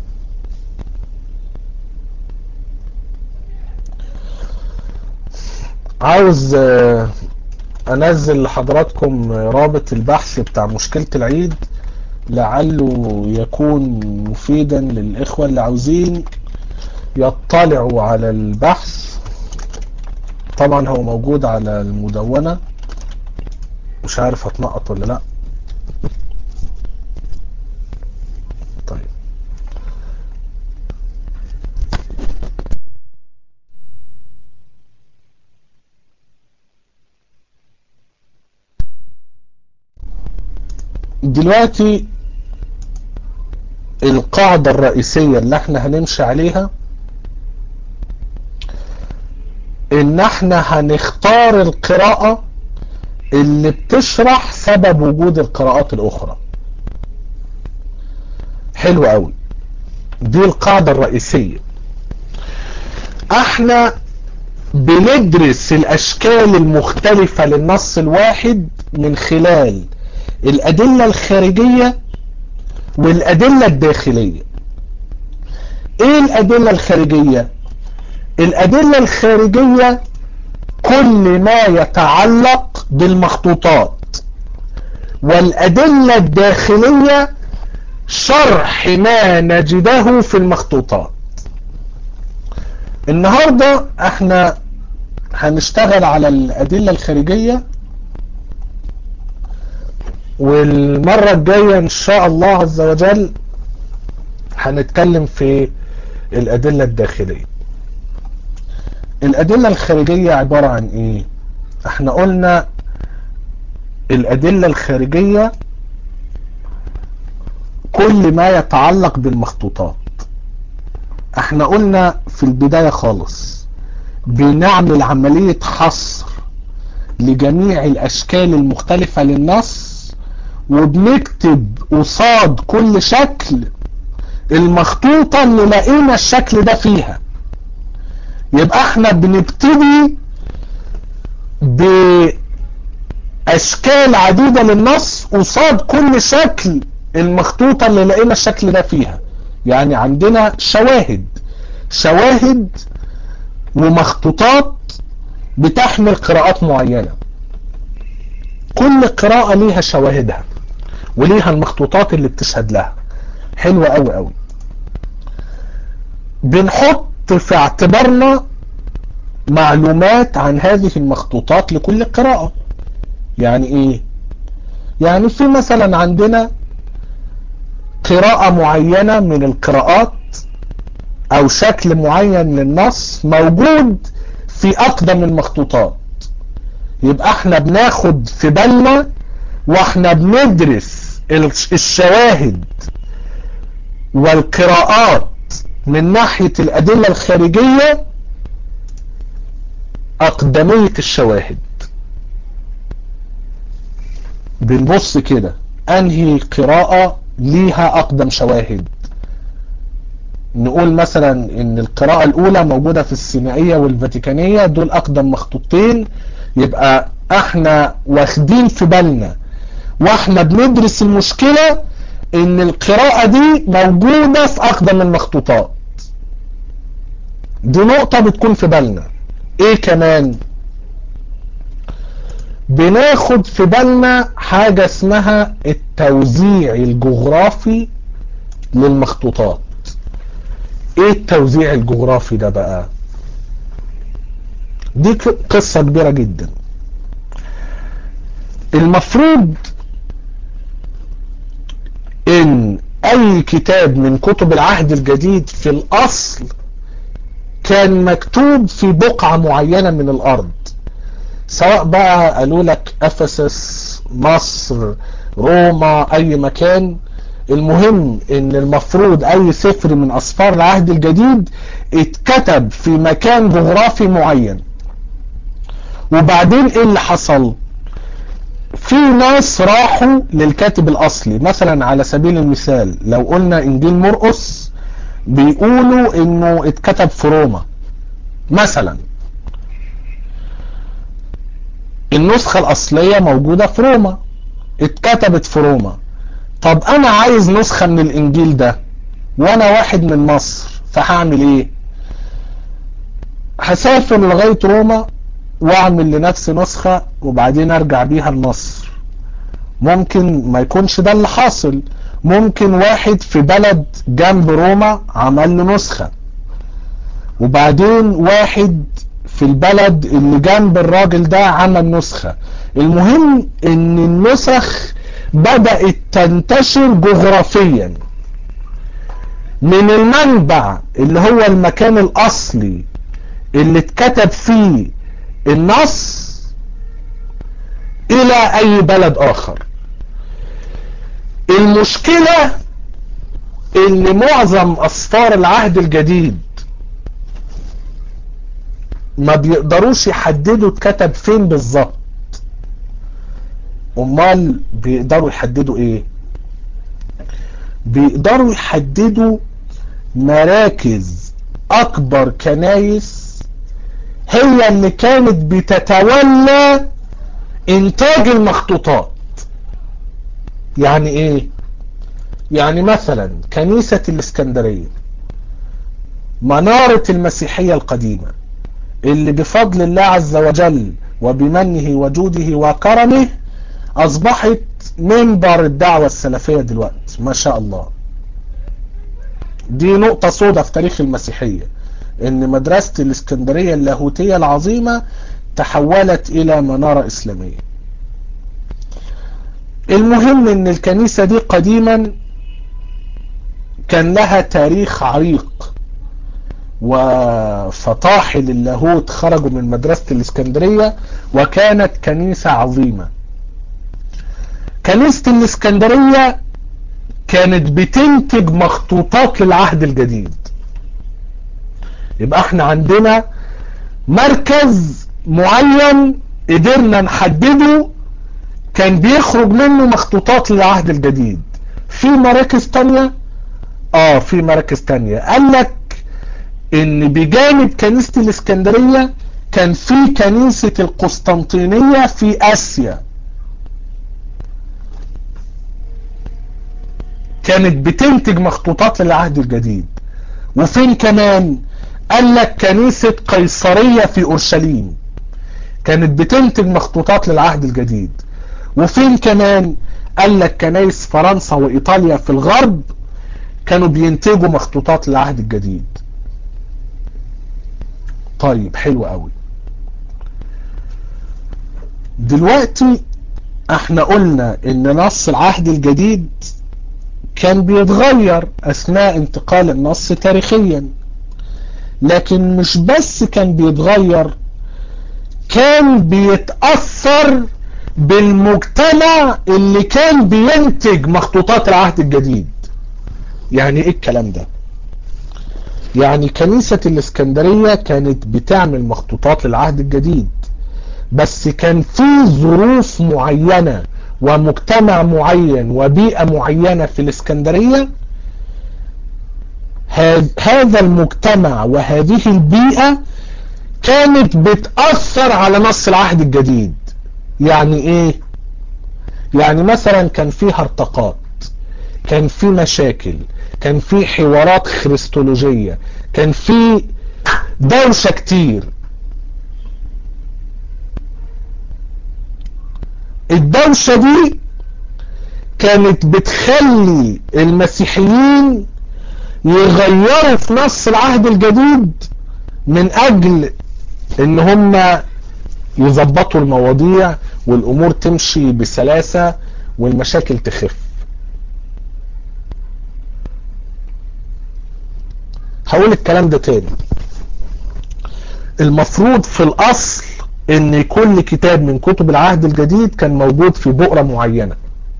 عاوز انزل لحضراتكم رابط البحث بتاع مشكلة العيد لعله يكون مفيدا للاخوة اللي عاوزين يطلعوا على البحث طبعا هو موجود على المدونة مش عارف هتنقط ولا لا طيب دلوقتي القاعدة الرئيسية اللي احنا هنمشي عليها ان احنا هنختار القراءة اللي بتشرح سبب وجود القراءات الاخرى حلو قوي دي القاعدة الرئيسية احنا بندرس الاشكال المختلفة للنص الواحد من خلال الادلة الخارجية والادلة الداخلية ايه الادلة الخارجية الادلة الخارجية كل ما يتعلق بالمخطوطات والادلة الداخلية شرح ما نجده في المخطوطات النهاردة احنا هنشتغل على الادلة الخارجية والمرة الجاية ان شاء الله عز وجل هنتكلم في الادلة الداخلية الادلة الخارجية عبارة عن ايه احنا قلنا الادلة الخارجية كل ما يتعلق بالمخطوطات احنا قلنا في البداية خالص بنعمل عملية حصر لجميع الاشكال المختلفة للنص وبنكتب قصاد كل شكل المخطوطة اللي لقينا الشكل ده فيها يبقى احنا بنبتدي باشكال عديدة للنص قصاد كل شكل المخطوطة اللي لقينا الشكل ده فيها يعني عندنا شواهد شواهد ومخطوطات بتحمل قراءات معينة كل قراءة ليها شواهدها وليها المخطوطات اللي بتشهد لها حلوة قوي قوي بنحط في اعتبارنا معلومات عن هذه المخطوطات لكل قراءة يعني ايه يعني في مثلا عندنا قراءة معينة من القراءات او شكل معين للنص موجود في اقدم المخطوطات يبقى احنا بناخد في بالنا واحنا بندرس الشواهد والقراءات من ناحية الادلة الخارجية اقدمية الشواهد بنبص كده انهي قراءة ليها اقدم شواهد نقول مثلا ان القراءة الاولى موجودة في السينائية والفاتيكانية دول اقدم مخطوطين يبقى احنا واخدين في بالنا واحنا بندرس المشكلة ان القراءة دي موجودة في اقدم المخطوطات دي نقطة بتكون في بالنا ايه كمان بناخد في بالنا حاجة اسمها التوزيع الجغرافي للمخطوطات ايه التوزيع الجغرافي ده بقى دي قصة كبيرة جدا المفروض ان اي كتاب من كتب العهد الجديد في الاصل كان مكتوب في بقعة معينة من الارض سواء بقى قالوا لك افسس مصر روما اي مكان المهم ان المفروض اي سفر من اسفار العهد الجديد اتكتب في مكان جغرافي معين وبعدين ايه اللي حصل في ناس راحوا للكاتب الاصلي مثلا على سبيل المثال لو قلنا انجيل مرقس بيقولوا انه اتكتب في روما مثلا النسخة الاصلية موجودة في روما اتكتبت في روما طب انا عايز نسخة من الانجيل ده وانا واحد من مصر فهعمل ايه هسافر لغاية روما واعمل لنفسي نسخة وبعدين ارجع بيها لمصر ممكن ما يكونش ده اللي حاصل ممكن واحد في بلد جنب روما عمل له نسخة وبعدين واحد في البلد اللي جنب الراجل ده عمل نسخة المهم ان النسخ بدأت تنتشر جغرافيا من المنبع اللي هو المكان الاصلي اللي اتكتب فيه النص الى اي بلد اخر المشكلة ان معظم اسفار العهد الجديد ما بيقدروش يحددوا اتكتب فين بالظبط امال بيقدروا يحددوا ايه بيقدروا يحددوا مراكز اكبر كنايس هي اللي كانت بتتولى انتاج المخطوطات يعني ايه يعني مثلا كنيسة الاسكندرية منارة المسيحية القديمة اللي بفضل الله عز وجل وبمنه وجوده وكرمه اصبحت منبر الدعوة السلفية دلوقتي ما شاء الله دي نقطة سودة في تاريخ المسيحية ان مدرسة الاسكندرية اللاهوتية العظيمة تحولت الى منارة اسلامية المهم ان الكنيسة دي قديما كان لها تاريخ عريق وفطاحل اللاهوت خرجوا من مدرسة الاسكندرية وكانت كنيسة عظيمة كنيسة الاسكندرية كانت بتنتج مخطوطات للعهد الجديد يبقى احنا عندنا مركز معين قدرنا نحدده كان بيخرج منه مخطوطات للعهد الجديد في مراكز تانية اه في مراكز تانية قال لك ان بجانب كنيسة الاسكندرية كان في كنيسة القسطنطينية في اسيا كانت بتنتج مخطوطات للعهد الجديد وفين كمان قال لك كنيسة قيصرية في اورشليم كانت بتنتج مخطوطات للعهد الجديد وفين كمان قال لك كنايس فرنسا وايطاليا في الغرب كانوا بينتجوا مخطوطات للعهد الجديد طيب حلو قوي دلوقتي احنا قلنا ان نص العهد الجديد كان بيتغير اثناء انتقال النص تاريخيا لكن مش بس كان بيتغير كان بيتأثر بالمجتمع اللي كان بينتج مخطوطات العهد الجديد يعني ايه الكلام ده يعني كنيسة الاسكندرية كانت بتعمل مخطوطات للعهد الجديد بس كان في ظروف معينة ومجتمع معين وبيئة معينة في الاسكندرية هذا المجتمع وهذه البيئة كانت بتأثر على نص العهد الجديد يعني ايه يعني مثلا كان في هرطقات كان في مشاكل كان في حوارات خريستولوجية كان في دوشة كتير الدوشة دي كانت بتخلي المسيحيين يغيروا في نص العهد الجديد من اجل ان هم يظبطوا المواضيع والامور تمشي بسلاسة والمشاكل تخف هقول الكلام ده تاني المفروض في الاصل ان كل كتاب من كتب العهد الجديد كان موجود في بؤرة معينة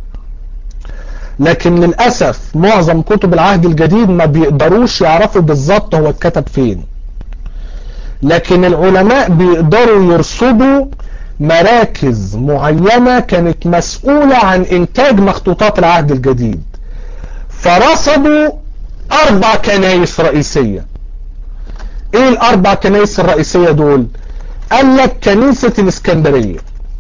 لكن للأسف معظم كتب العهد الجديد ما بيقدروش يعرفوا بالظبط هو اتكتب فين لكن العلماء بيقدروا يرصدوا مراكز معينة كانت مسؤولة عن انتاج مخطوطات العهد الجديد فرصدوا اربع كنايس رئيسية ايه الاربع كنايس الرئيسية دول قال لك كنيسة الاسكندرية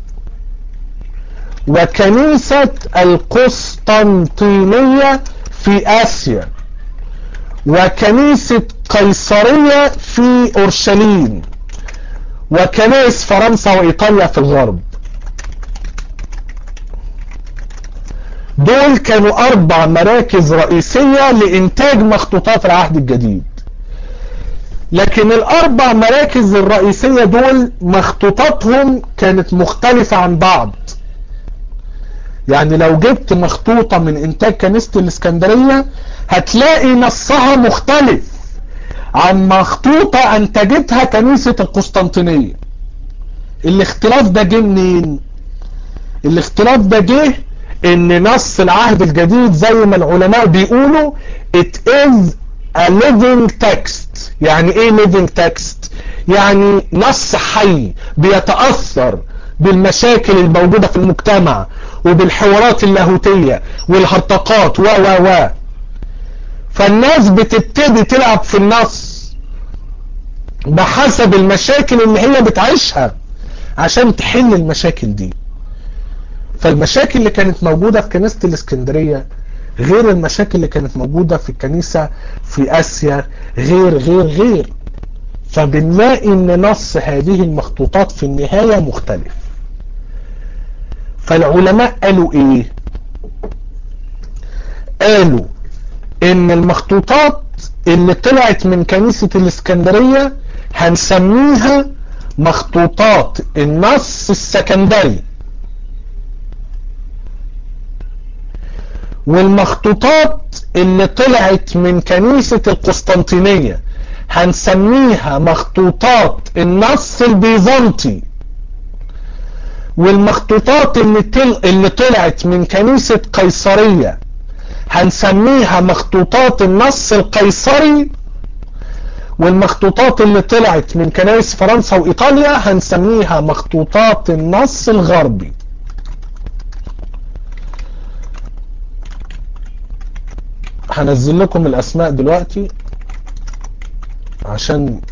وكنيسة القسطنطينية في اسيا وكنيسة قيصرية في اورشليم وكنائس فرنسا وايطاليا في الغرب دول كانوا اربع مراكز رئيسية لانتاج مخطوطات العهد الجديد لكن الاربع مراكز الرئيسية دول مخطوطاتهم كانت مختلفة عن بعض يعني لو جبت مخطوطة من انتاج كنيسة الاسكندرية هتلاقي نصها مختلف عن مخطوطة انتجتها كنيسة القسطنطينية الاختلاف ده جه منين الاختلاف ده جه ان نص العهد الجديد زي ما العلماء بيقولوا it is a living text يعني ايه living text يعني نص حي بيتأثر بالمشاكل الموجودة في المجتمع وبالحوارات اللاهوتية والهرطقات و و و فالناس بتبتدي تلعب في النص بحسب المشاكل اللي هي بتعيشها عشان تحل المشاكل دي فالمشاكل اللي كانت موجودة في كنيسة الاسكندرية غير المشاكل اللي كانت موجودة في الكنيسة في اسيا غير غير غير فبنلاقي ان نص هذه المخطوطات في النهاية مختلف فالعلماء قالوا ايه قالوا ان المخطوطات اللي طلعت من كنيسة الاسكندرية هنسميها مخطوطات النص السكندري والمخطوطات اللي طلعت من كنيسة القسطنطينية هنسميها مخطوطات النص البيزنطي والمخطوطات اللي, تل... اللي طلعت من كنيسة قيصرية هنسميها مخطوطات النص القيصري والمخطوطات اللي طلعت من كنائس فرنسا وايطاليا هنسميها مخطوطات النص الغربي هنزل لكم الاسماء دلوقتي عشان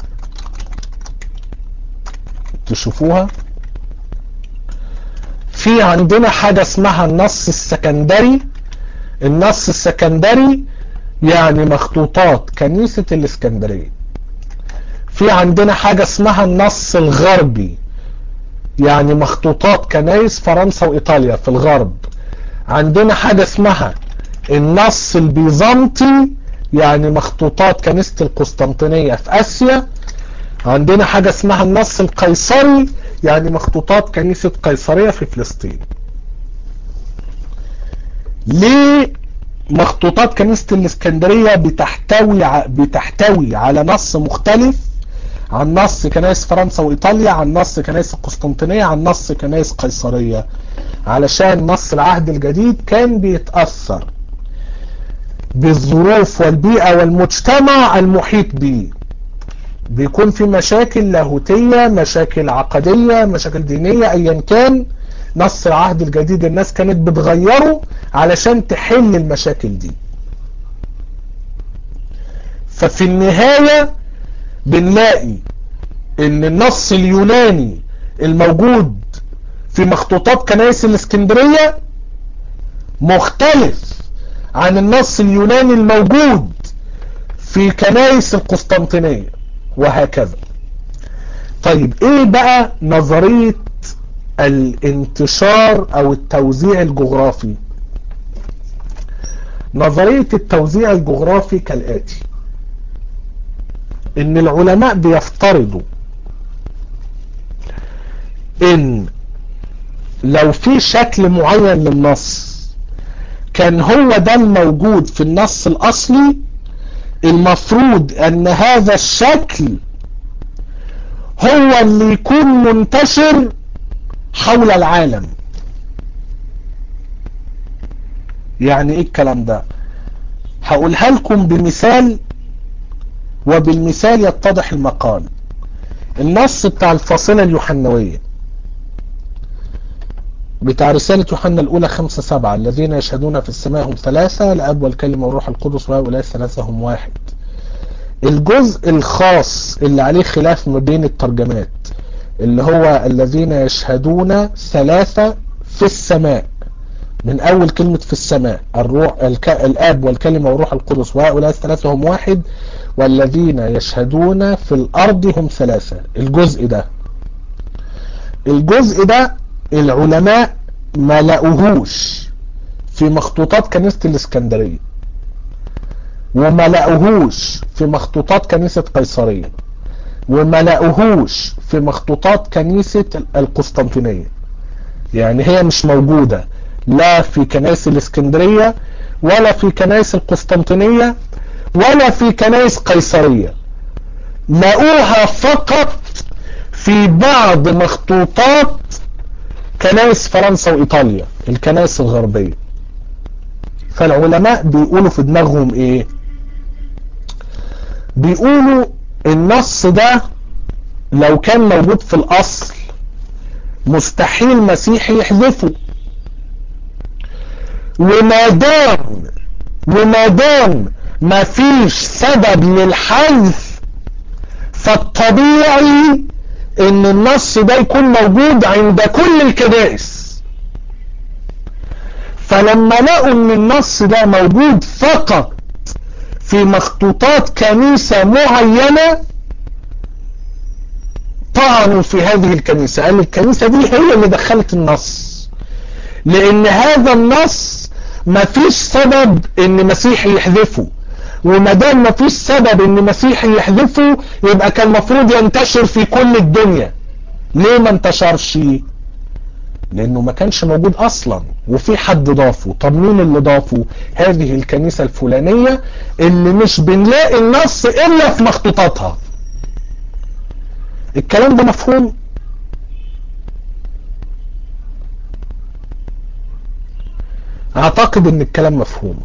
تشوفوها في عندنا حاجة اسمها النص السكندري النص السكندري يعني مخطوطات كنيسة الاسكندرية في عندنا حاجة اسمها النص الغربي يعني مخطوطات كنايس فرنسا وايطاليا في الغرب عندنا حاجة اسمها النص البيزنطي يعني مخطوطات كنيسة القسطنطينية في اسيا عندنا حاجة اسمها النص القيصري يعني مخطوطات كنيسة قيصرية في فلسطين ليه مخطوطات كنيسة الاسكندرية بتحتوي بتحتوي على نص مختلف عن نص كنائس فرنسا وايطاليا عن نص كنائس القسطنطينية عن نص كنائس قيصرية علشان نص العهد الجديد كان بيتأثر بالظروف والبيئة والمجتمع المحيط به بيكون في مشاكل لاهوتية مشاكل عقدية مشاكل دينية ايا كان نص العهد الجديد الناس كانت بتغيره علشان تحل المشاكل دي ففي النهاية بنلاقي ان النص اليوناني الموجود في مخطوطات كنائس الاسكندرية مختلف عن النص اليوناني الموجود في كنائس القسطنطينية وهكذا طيب ايه بقى نظرية الانتشار او التوزيع الجغرافي نظرية التوزيع الجغرافي كالآتي ان العلماء بيفترضوا ان لو في شكل معين للنص كان هو ده الموجود في النص الاصلي المفروض ان هذا الشكل هو اللي يكون منتشر حول العالم يعني ايه الكلام ده هقولها لكم بمثال وبالمثال يتضح المقال النص بتاع الفاصلة اليوحنوية بتاع رسالة يوحنا الأولى خمسة سبعة الذين يشهدون في السماء هم ثلاثة الأب والكلمة والروح القدس وهؤلاء الثلاثة هم واحد الجزء الخاص اللي عليه خلاف ما بين الترجمات اللي هو الذين يشهدون ثلاثة في السماء من أول كلمة في السماء الروح الك... الآب والكلمة والروح القدس وهؤلاء الثلاثة هم واحد والذين يشهدون في الأرض هم ثلاثة الجزء ده الجزء ده العلماء ما لقوهوش في مخطوطات كنيسة الإسكندرية وما لقوهوش في مخطوطات كنيسة قيصرية وما لقوهوش في مخطوطات كنيسة القسطنطينية يعني هي مش موجودة لا في كنائس الإسكندرية ولا في كنائس القسطنطينية ولا في كنائس قيصرية لقوها فقط في بعض مخطوطات كنائس فرنسا وإيطاليا الكنائس الغربية فالعلماء بيقولوا في دماغهم ايه بيقولوا النص ده لو كان موجود في الأصل مستحيل مسيحي يحذفه وما دام وما دام ما فيش سبب للحذف فالطبيعي ان النص ده يكون موجود عند كل الكنائس فلما لقوا ان النص ده موجود فقط في مخطوطات كنيسة معينة طعنوا في هذه الكنيسة قال الكنيسة دي هي اللي دخلت النص لان هذا النص ما فيش سبب ان مسيحي يحذفه وما دام ما فيش سبب ان مسيحي يحذفه يبقى كان المفروض ينتشر في كل الدنيا ليه ما انتشرش لانه ما كانش موجود اصلا وفي حد ضافه طب مين اللي ضافه هذه الكنيسة الفلانية اللي مش بنلاقي النص الا في مخطوطاتها الكلام ده مفهوم اعتقد ان الكلام مفهوم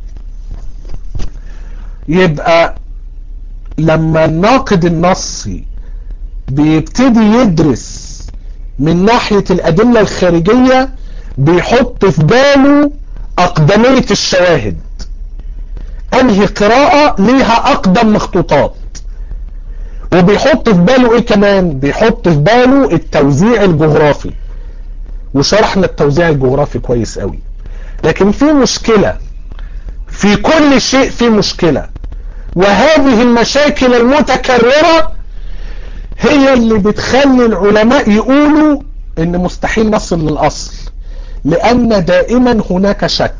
يبقى لما الناقد النصي بيبتدي يدرس من ناحية الأدلة الخارجية بيحط في باله أقدمية الشواهد أنهي قراءة ليها أقدم مخطوطات وبيحط في باله إيه كمان بيحط في باله التوزيع الجغرافي وشرحنا التوزيع الجغرافي كويس قوي لكن في مشكلة في كل شيء في مشكلة وهذه المشاكل المتكررة هي اللي بتخلي العلماء يقولوا ان مستحيل نصل للاصل لان دائما هناك شك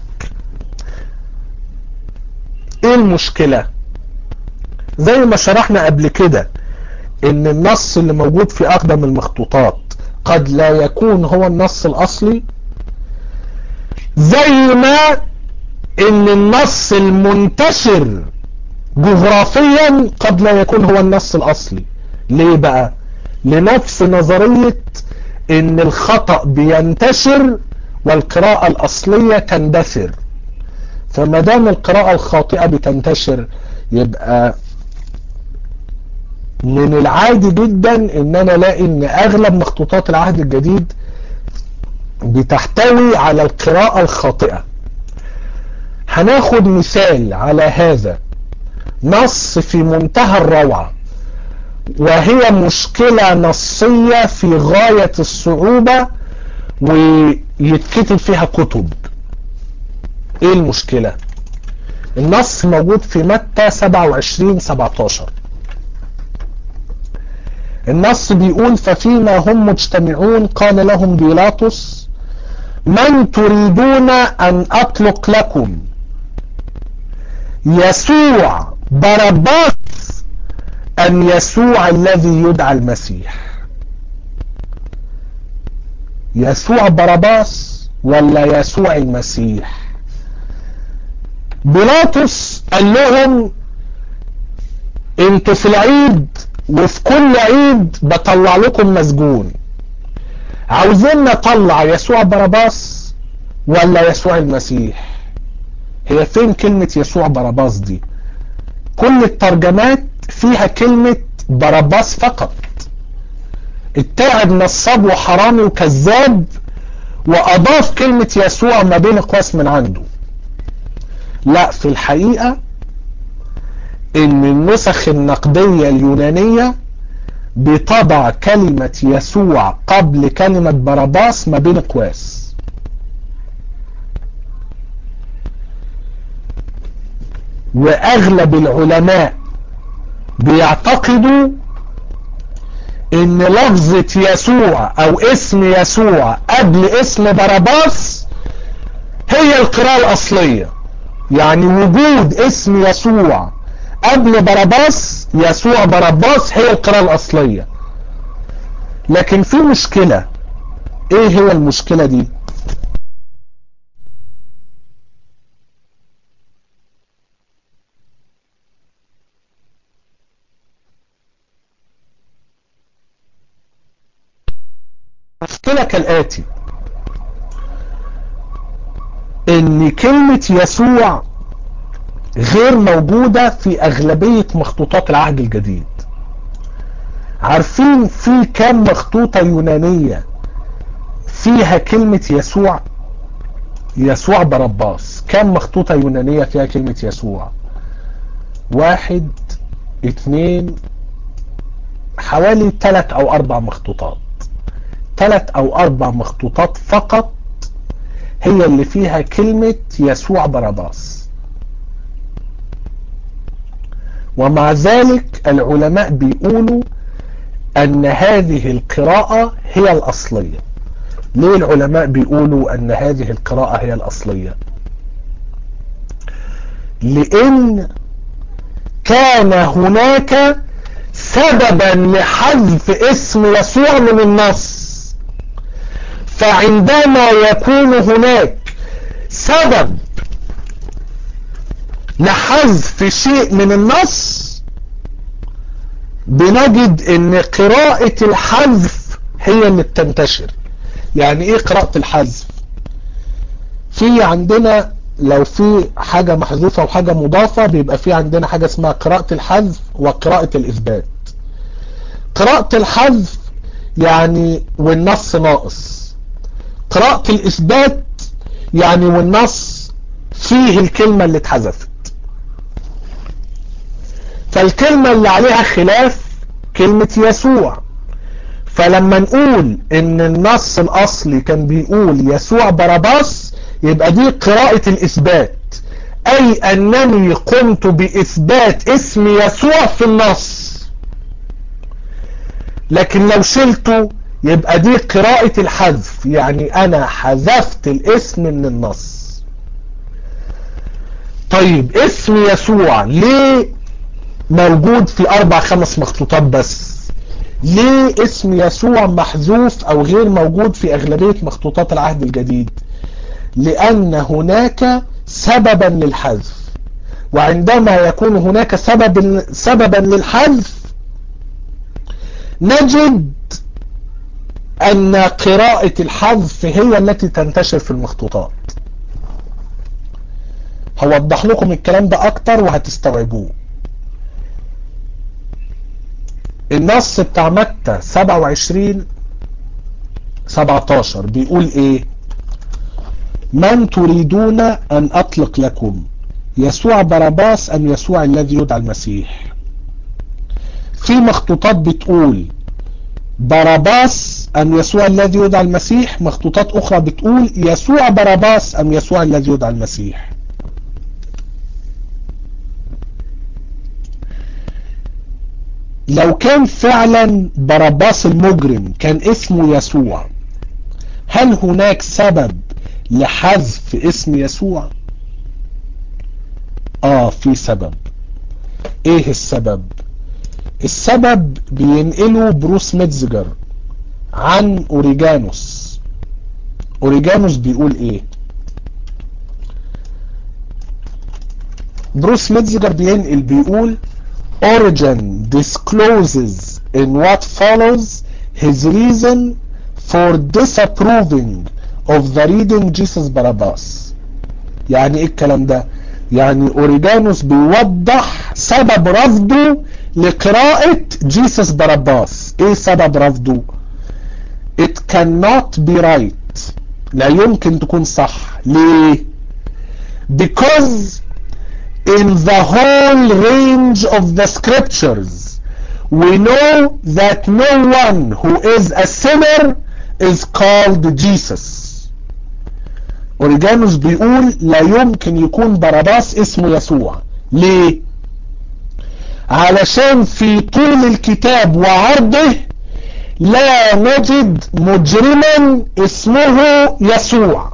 ايه المشكلة زي ما شرحنا قبل كده ان النص اللي موجود في اقدم المخطوطات قد لا يكون هو النص الاصلي زي ما ان النص المنتشر جغرافيا قد لا يكون هو النص الاصلي ليه بقى لنفس نظرية ان الخطأ بينتشر والقراءة الاصلية تندثر فما دام القراءة الخاطئة بتنتشر يبقى من العادي جدا ان انا الاقي ان اغلب مخطوطات العهد الجديد بتحتوي على القراءة الخاطئة هناخد مثال على هذا نص في منتهى الروعة وهي مشكلة نصية في غاية الصعوبة ويتكتب فيها كتب ايه المشكلة النص موجود في متى 27 17 النص بيقول ففيما هم مجتمعون قال لهم بيلاطس من تريدون ان اطلق لكم يسوع بارباس ام يسوع الذي يدعى المسيح يسوع بارباس ولا يسوع المسيح بيلاطس قال لهم انتوا في العيد وفي كل عيد بطلع لكم مسجون عاوزين نطلع يسوع باراباس ولا يسوع المسيح هي فين كلمة يسوع باراباس دي كل الترجمات فيها كلمة باراباس فقط التاعب نصاب وحرامي وكذاب واضاف كلمة يسوع ما بين اقواس من عنده لا في الحقيقة ان النسخ النقدية اليونانية بتضع كلمة يسوع قبل كلمة باراباس ما بين اقواس واغلب العلماء بيعتقدوا ان لفظة يسوع او اسم يسوع قبل اسم باراباس هي القراءة الاصلية يعني وجود اسم يسوع قبل باراباس يسوع باراباس هي القراءة الاصلية لكن في مشكلة ايه هي المشكلة دي المشكلة كالآتي ان كلمة يسوع غير موجودة في اغلبية مخطوطات العهد الجديد عارفين في كام مخطوطة يونانية فيها كلمة يسوع يسوع برباس كام مخطوطة يونانية فيها كلمة يسوع واحد اتنين حوالي تلات او اربع مخطوطات تلات او اربع مخطوطات فقط هي اللي فيها كلمة يسوع برباس ومع ذلك العلماء بيقولوا ان هذه القراءة هي الاصلية ليه العلماء بيقولوا ان هذه القراءة هي الاصلية لان كان هناك سببا لحذف اسم يسوع من النص فعندما يكون هناك سبب لحذف شيء من النص بنجد ان قراءة الحذف هي اللي بتنتشر يعني ايه قراءة الحذف في عندنا لو في حاجة محذوفة وحاجة مضافة بيبقى في عندنا حاجة اسمها قراءة الحذف وقراءة الإثبات قراءة الحذف يعني والنص ناقص قراءة الإثبات يعني والنص فيه الكلمة اللي اتحذفت فالكلمة اللي عليها خلاف كلمة يسوع فلما نقول ان النص الاصلي كان بيقول يسوع باراباس يبقى دي قراءة الاثبات اي انني قمت باثبات اسم يسوع في النص لكن لو شلته يبقى دي قراءة الحذف يعني انا حذفت الاسم من النص طيب اسم يسوع ليه موجود في اربع خمس مخطوطات بس ليه اسم يسوع محذوف او غير موجود في اغلبية مخطوطات العهد الجديد لان هناك سببا للحذف وعندما يكون هناك سبب سببا للحذف نجد ان قراءة الحذف هي التي تنتشر في المخطوطات هوضح لكم الكلام ده اكتر وهتستوعبوه النص بتاع متى 27 17 بيقول ايه من تريدون ان اطلق لكم يسوع باراباس ام يسوع الذي يدعى المسيح في مخطوطات بتقول باراباس ام يسوع الذي يدعى المسيح مخطوطات اخرى بتقول يسوع باراباس ام يسوع الذي يدعى المسيح لو كان فعلا باراباس المجرم كان اسمه يسوع هل هناك سبب لحذف اسم يسوع اه في سبب ايه السبب السبب بينقله بروس ميتزجر عن اوريجانوس اوريجانوس بيقول ايه بروس ميتزجر بينقل بيقول Origin discloses in what follows his reason for disapproving of the reading Jesus Barabbas يعني ايه الكلام ده يعني اوريجانوس بيوضح سبب رفضه لقراءة جيسس باراباس ايه سبب رفضه it cannot be right لا يمكن تكون صح ليه because in the whole range of the scriptures we know that no one who is a sinner is called Jesus اوريجانوس بيقول لا يمكن يكون باراباس اسمه يسوع ليه علشان في طول الكتاب وعرضه لا نجد مجرما اسمه يسوع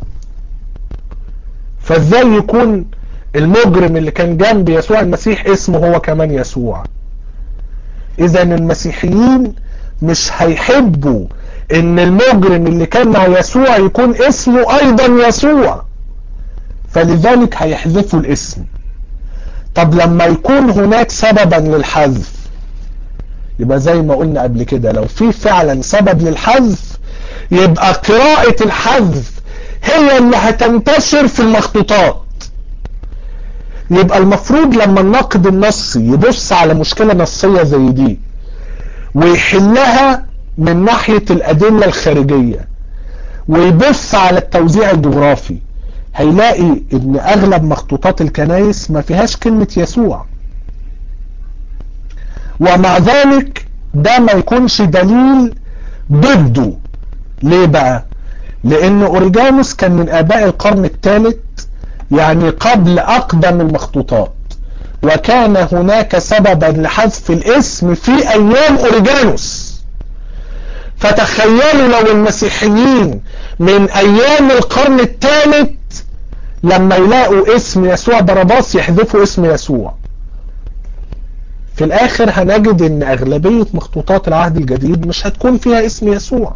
فازاي يكون المجرم اللي كان جنب يسوع المسيح اسمه هو كمان يسوع اذا المسيحيين مش هيحبوا ان المجرم اللي كان مع يسوع يكون اسمه ايضا يسوع فلذلك هيحذفوا الاسم طب لما يكون هناك سببا للحذف يبقى زي ما قلنا قبل كده لو في فعلا سبب للحذف يبقى قراءة الحذف هي اللي هتنتشر في المخطوطات يبقى المفروض لما الناقد النصي يبص على مشكلة نصية زي دي ويحلها من ناحية الأدلة الخارجية ويبص على التوزيع الجغرافي هيلاقي ان اغلب مخطوطات الكنايس ما فيهاش كلمة يسوع ومع ذلك ده ما يكونش دليل ضده ليه بقى لان اوريجانوس كان من اباء القرن الثالث يعني قبل اقدم المخطوطات وكان هناك سببا لحذف الاسم في ايام اوريجانوس فتخيلوا لو المسيحيين من ايام القرن الثالث لما يلاقوا اسم يسوع باراباس يحذفوا اسم يسوع في الاخر هنجد ان اغلبية مخطوطات العهد الجديد مش هتكون فيها اسم يسوع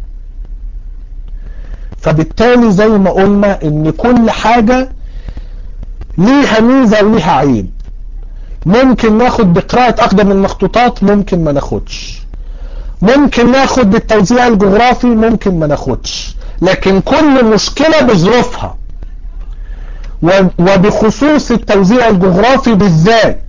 فبالتالي زي ما قلنا ان كل حاجة ليها ميزة وليها عيب ممكن ناخد بقراءة اقدم المخطوطات ممكن ما ناخدش ممكن ناخد بالتوزيع الجغرافي ممكن ما ناخدش لكن كل مشكلة بظروفها وبخصوص التوزيع الجغرافي بالذات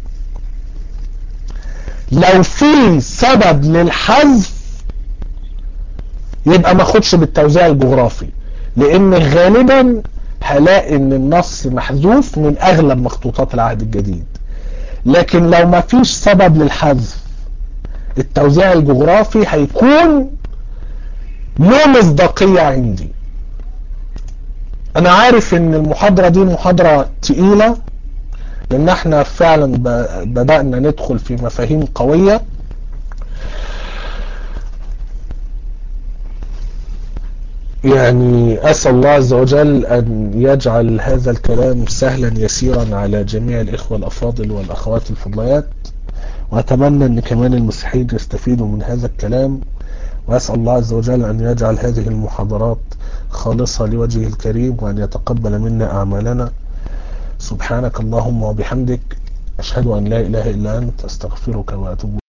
لو في سبب للحذف يبقى ما اخدش بالتوزيع الجغرافي لان غالبا هلاقي ان النص محذوف من اغلب مخطوطات العهد الجديد لكن لو ما فيش سبب للحذف التوزيع الجغرافي هيكون له مصداقية عندي انا عارف ان المحاضرة دي محاضرة تقيلة لان احنا فعلا بدأنا ندخل في مفاهيم قوية يعني أسأل الله عز وجل أن يجعل هذا الكلام سهلا يسيرا على جميع الإخوة الأفاضل والأخوات الفضليات وأتمنى أن كمان المسيحيين يستفيدوا من هذا الكلام وأسأل الله عز وجل أن يجعل هذه المحاضرات خالصة لوجهه الكريم وأن يتقبل منا أعمالنا سبحانك اللهم وبحمدك أشهد أن لا إله إلا أنت أستغفرك وأتوب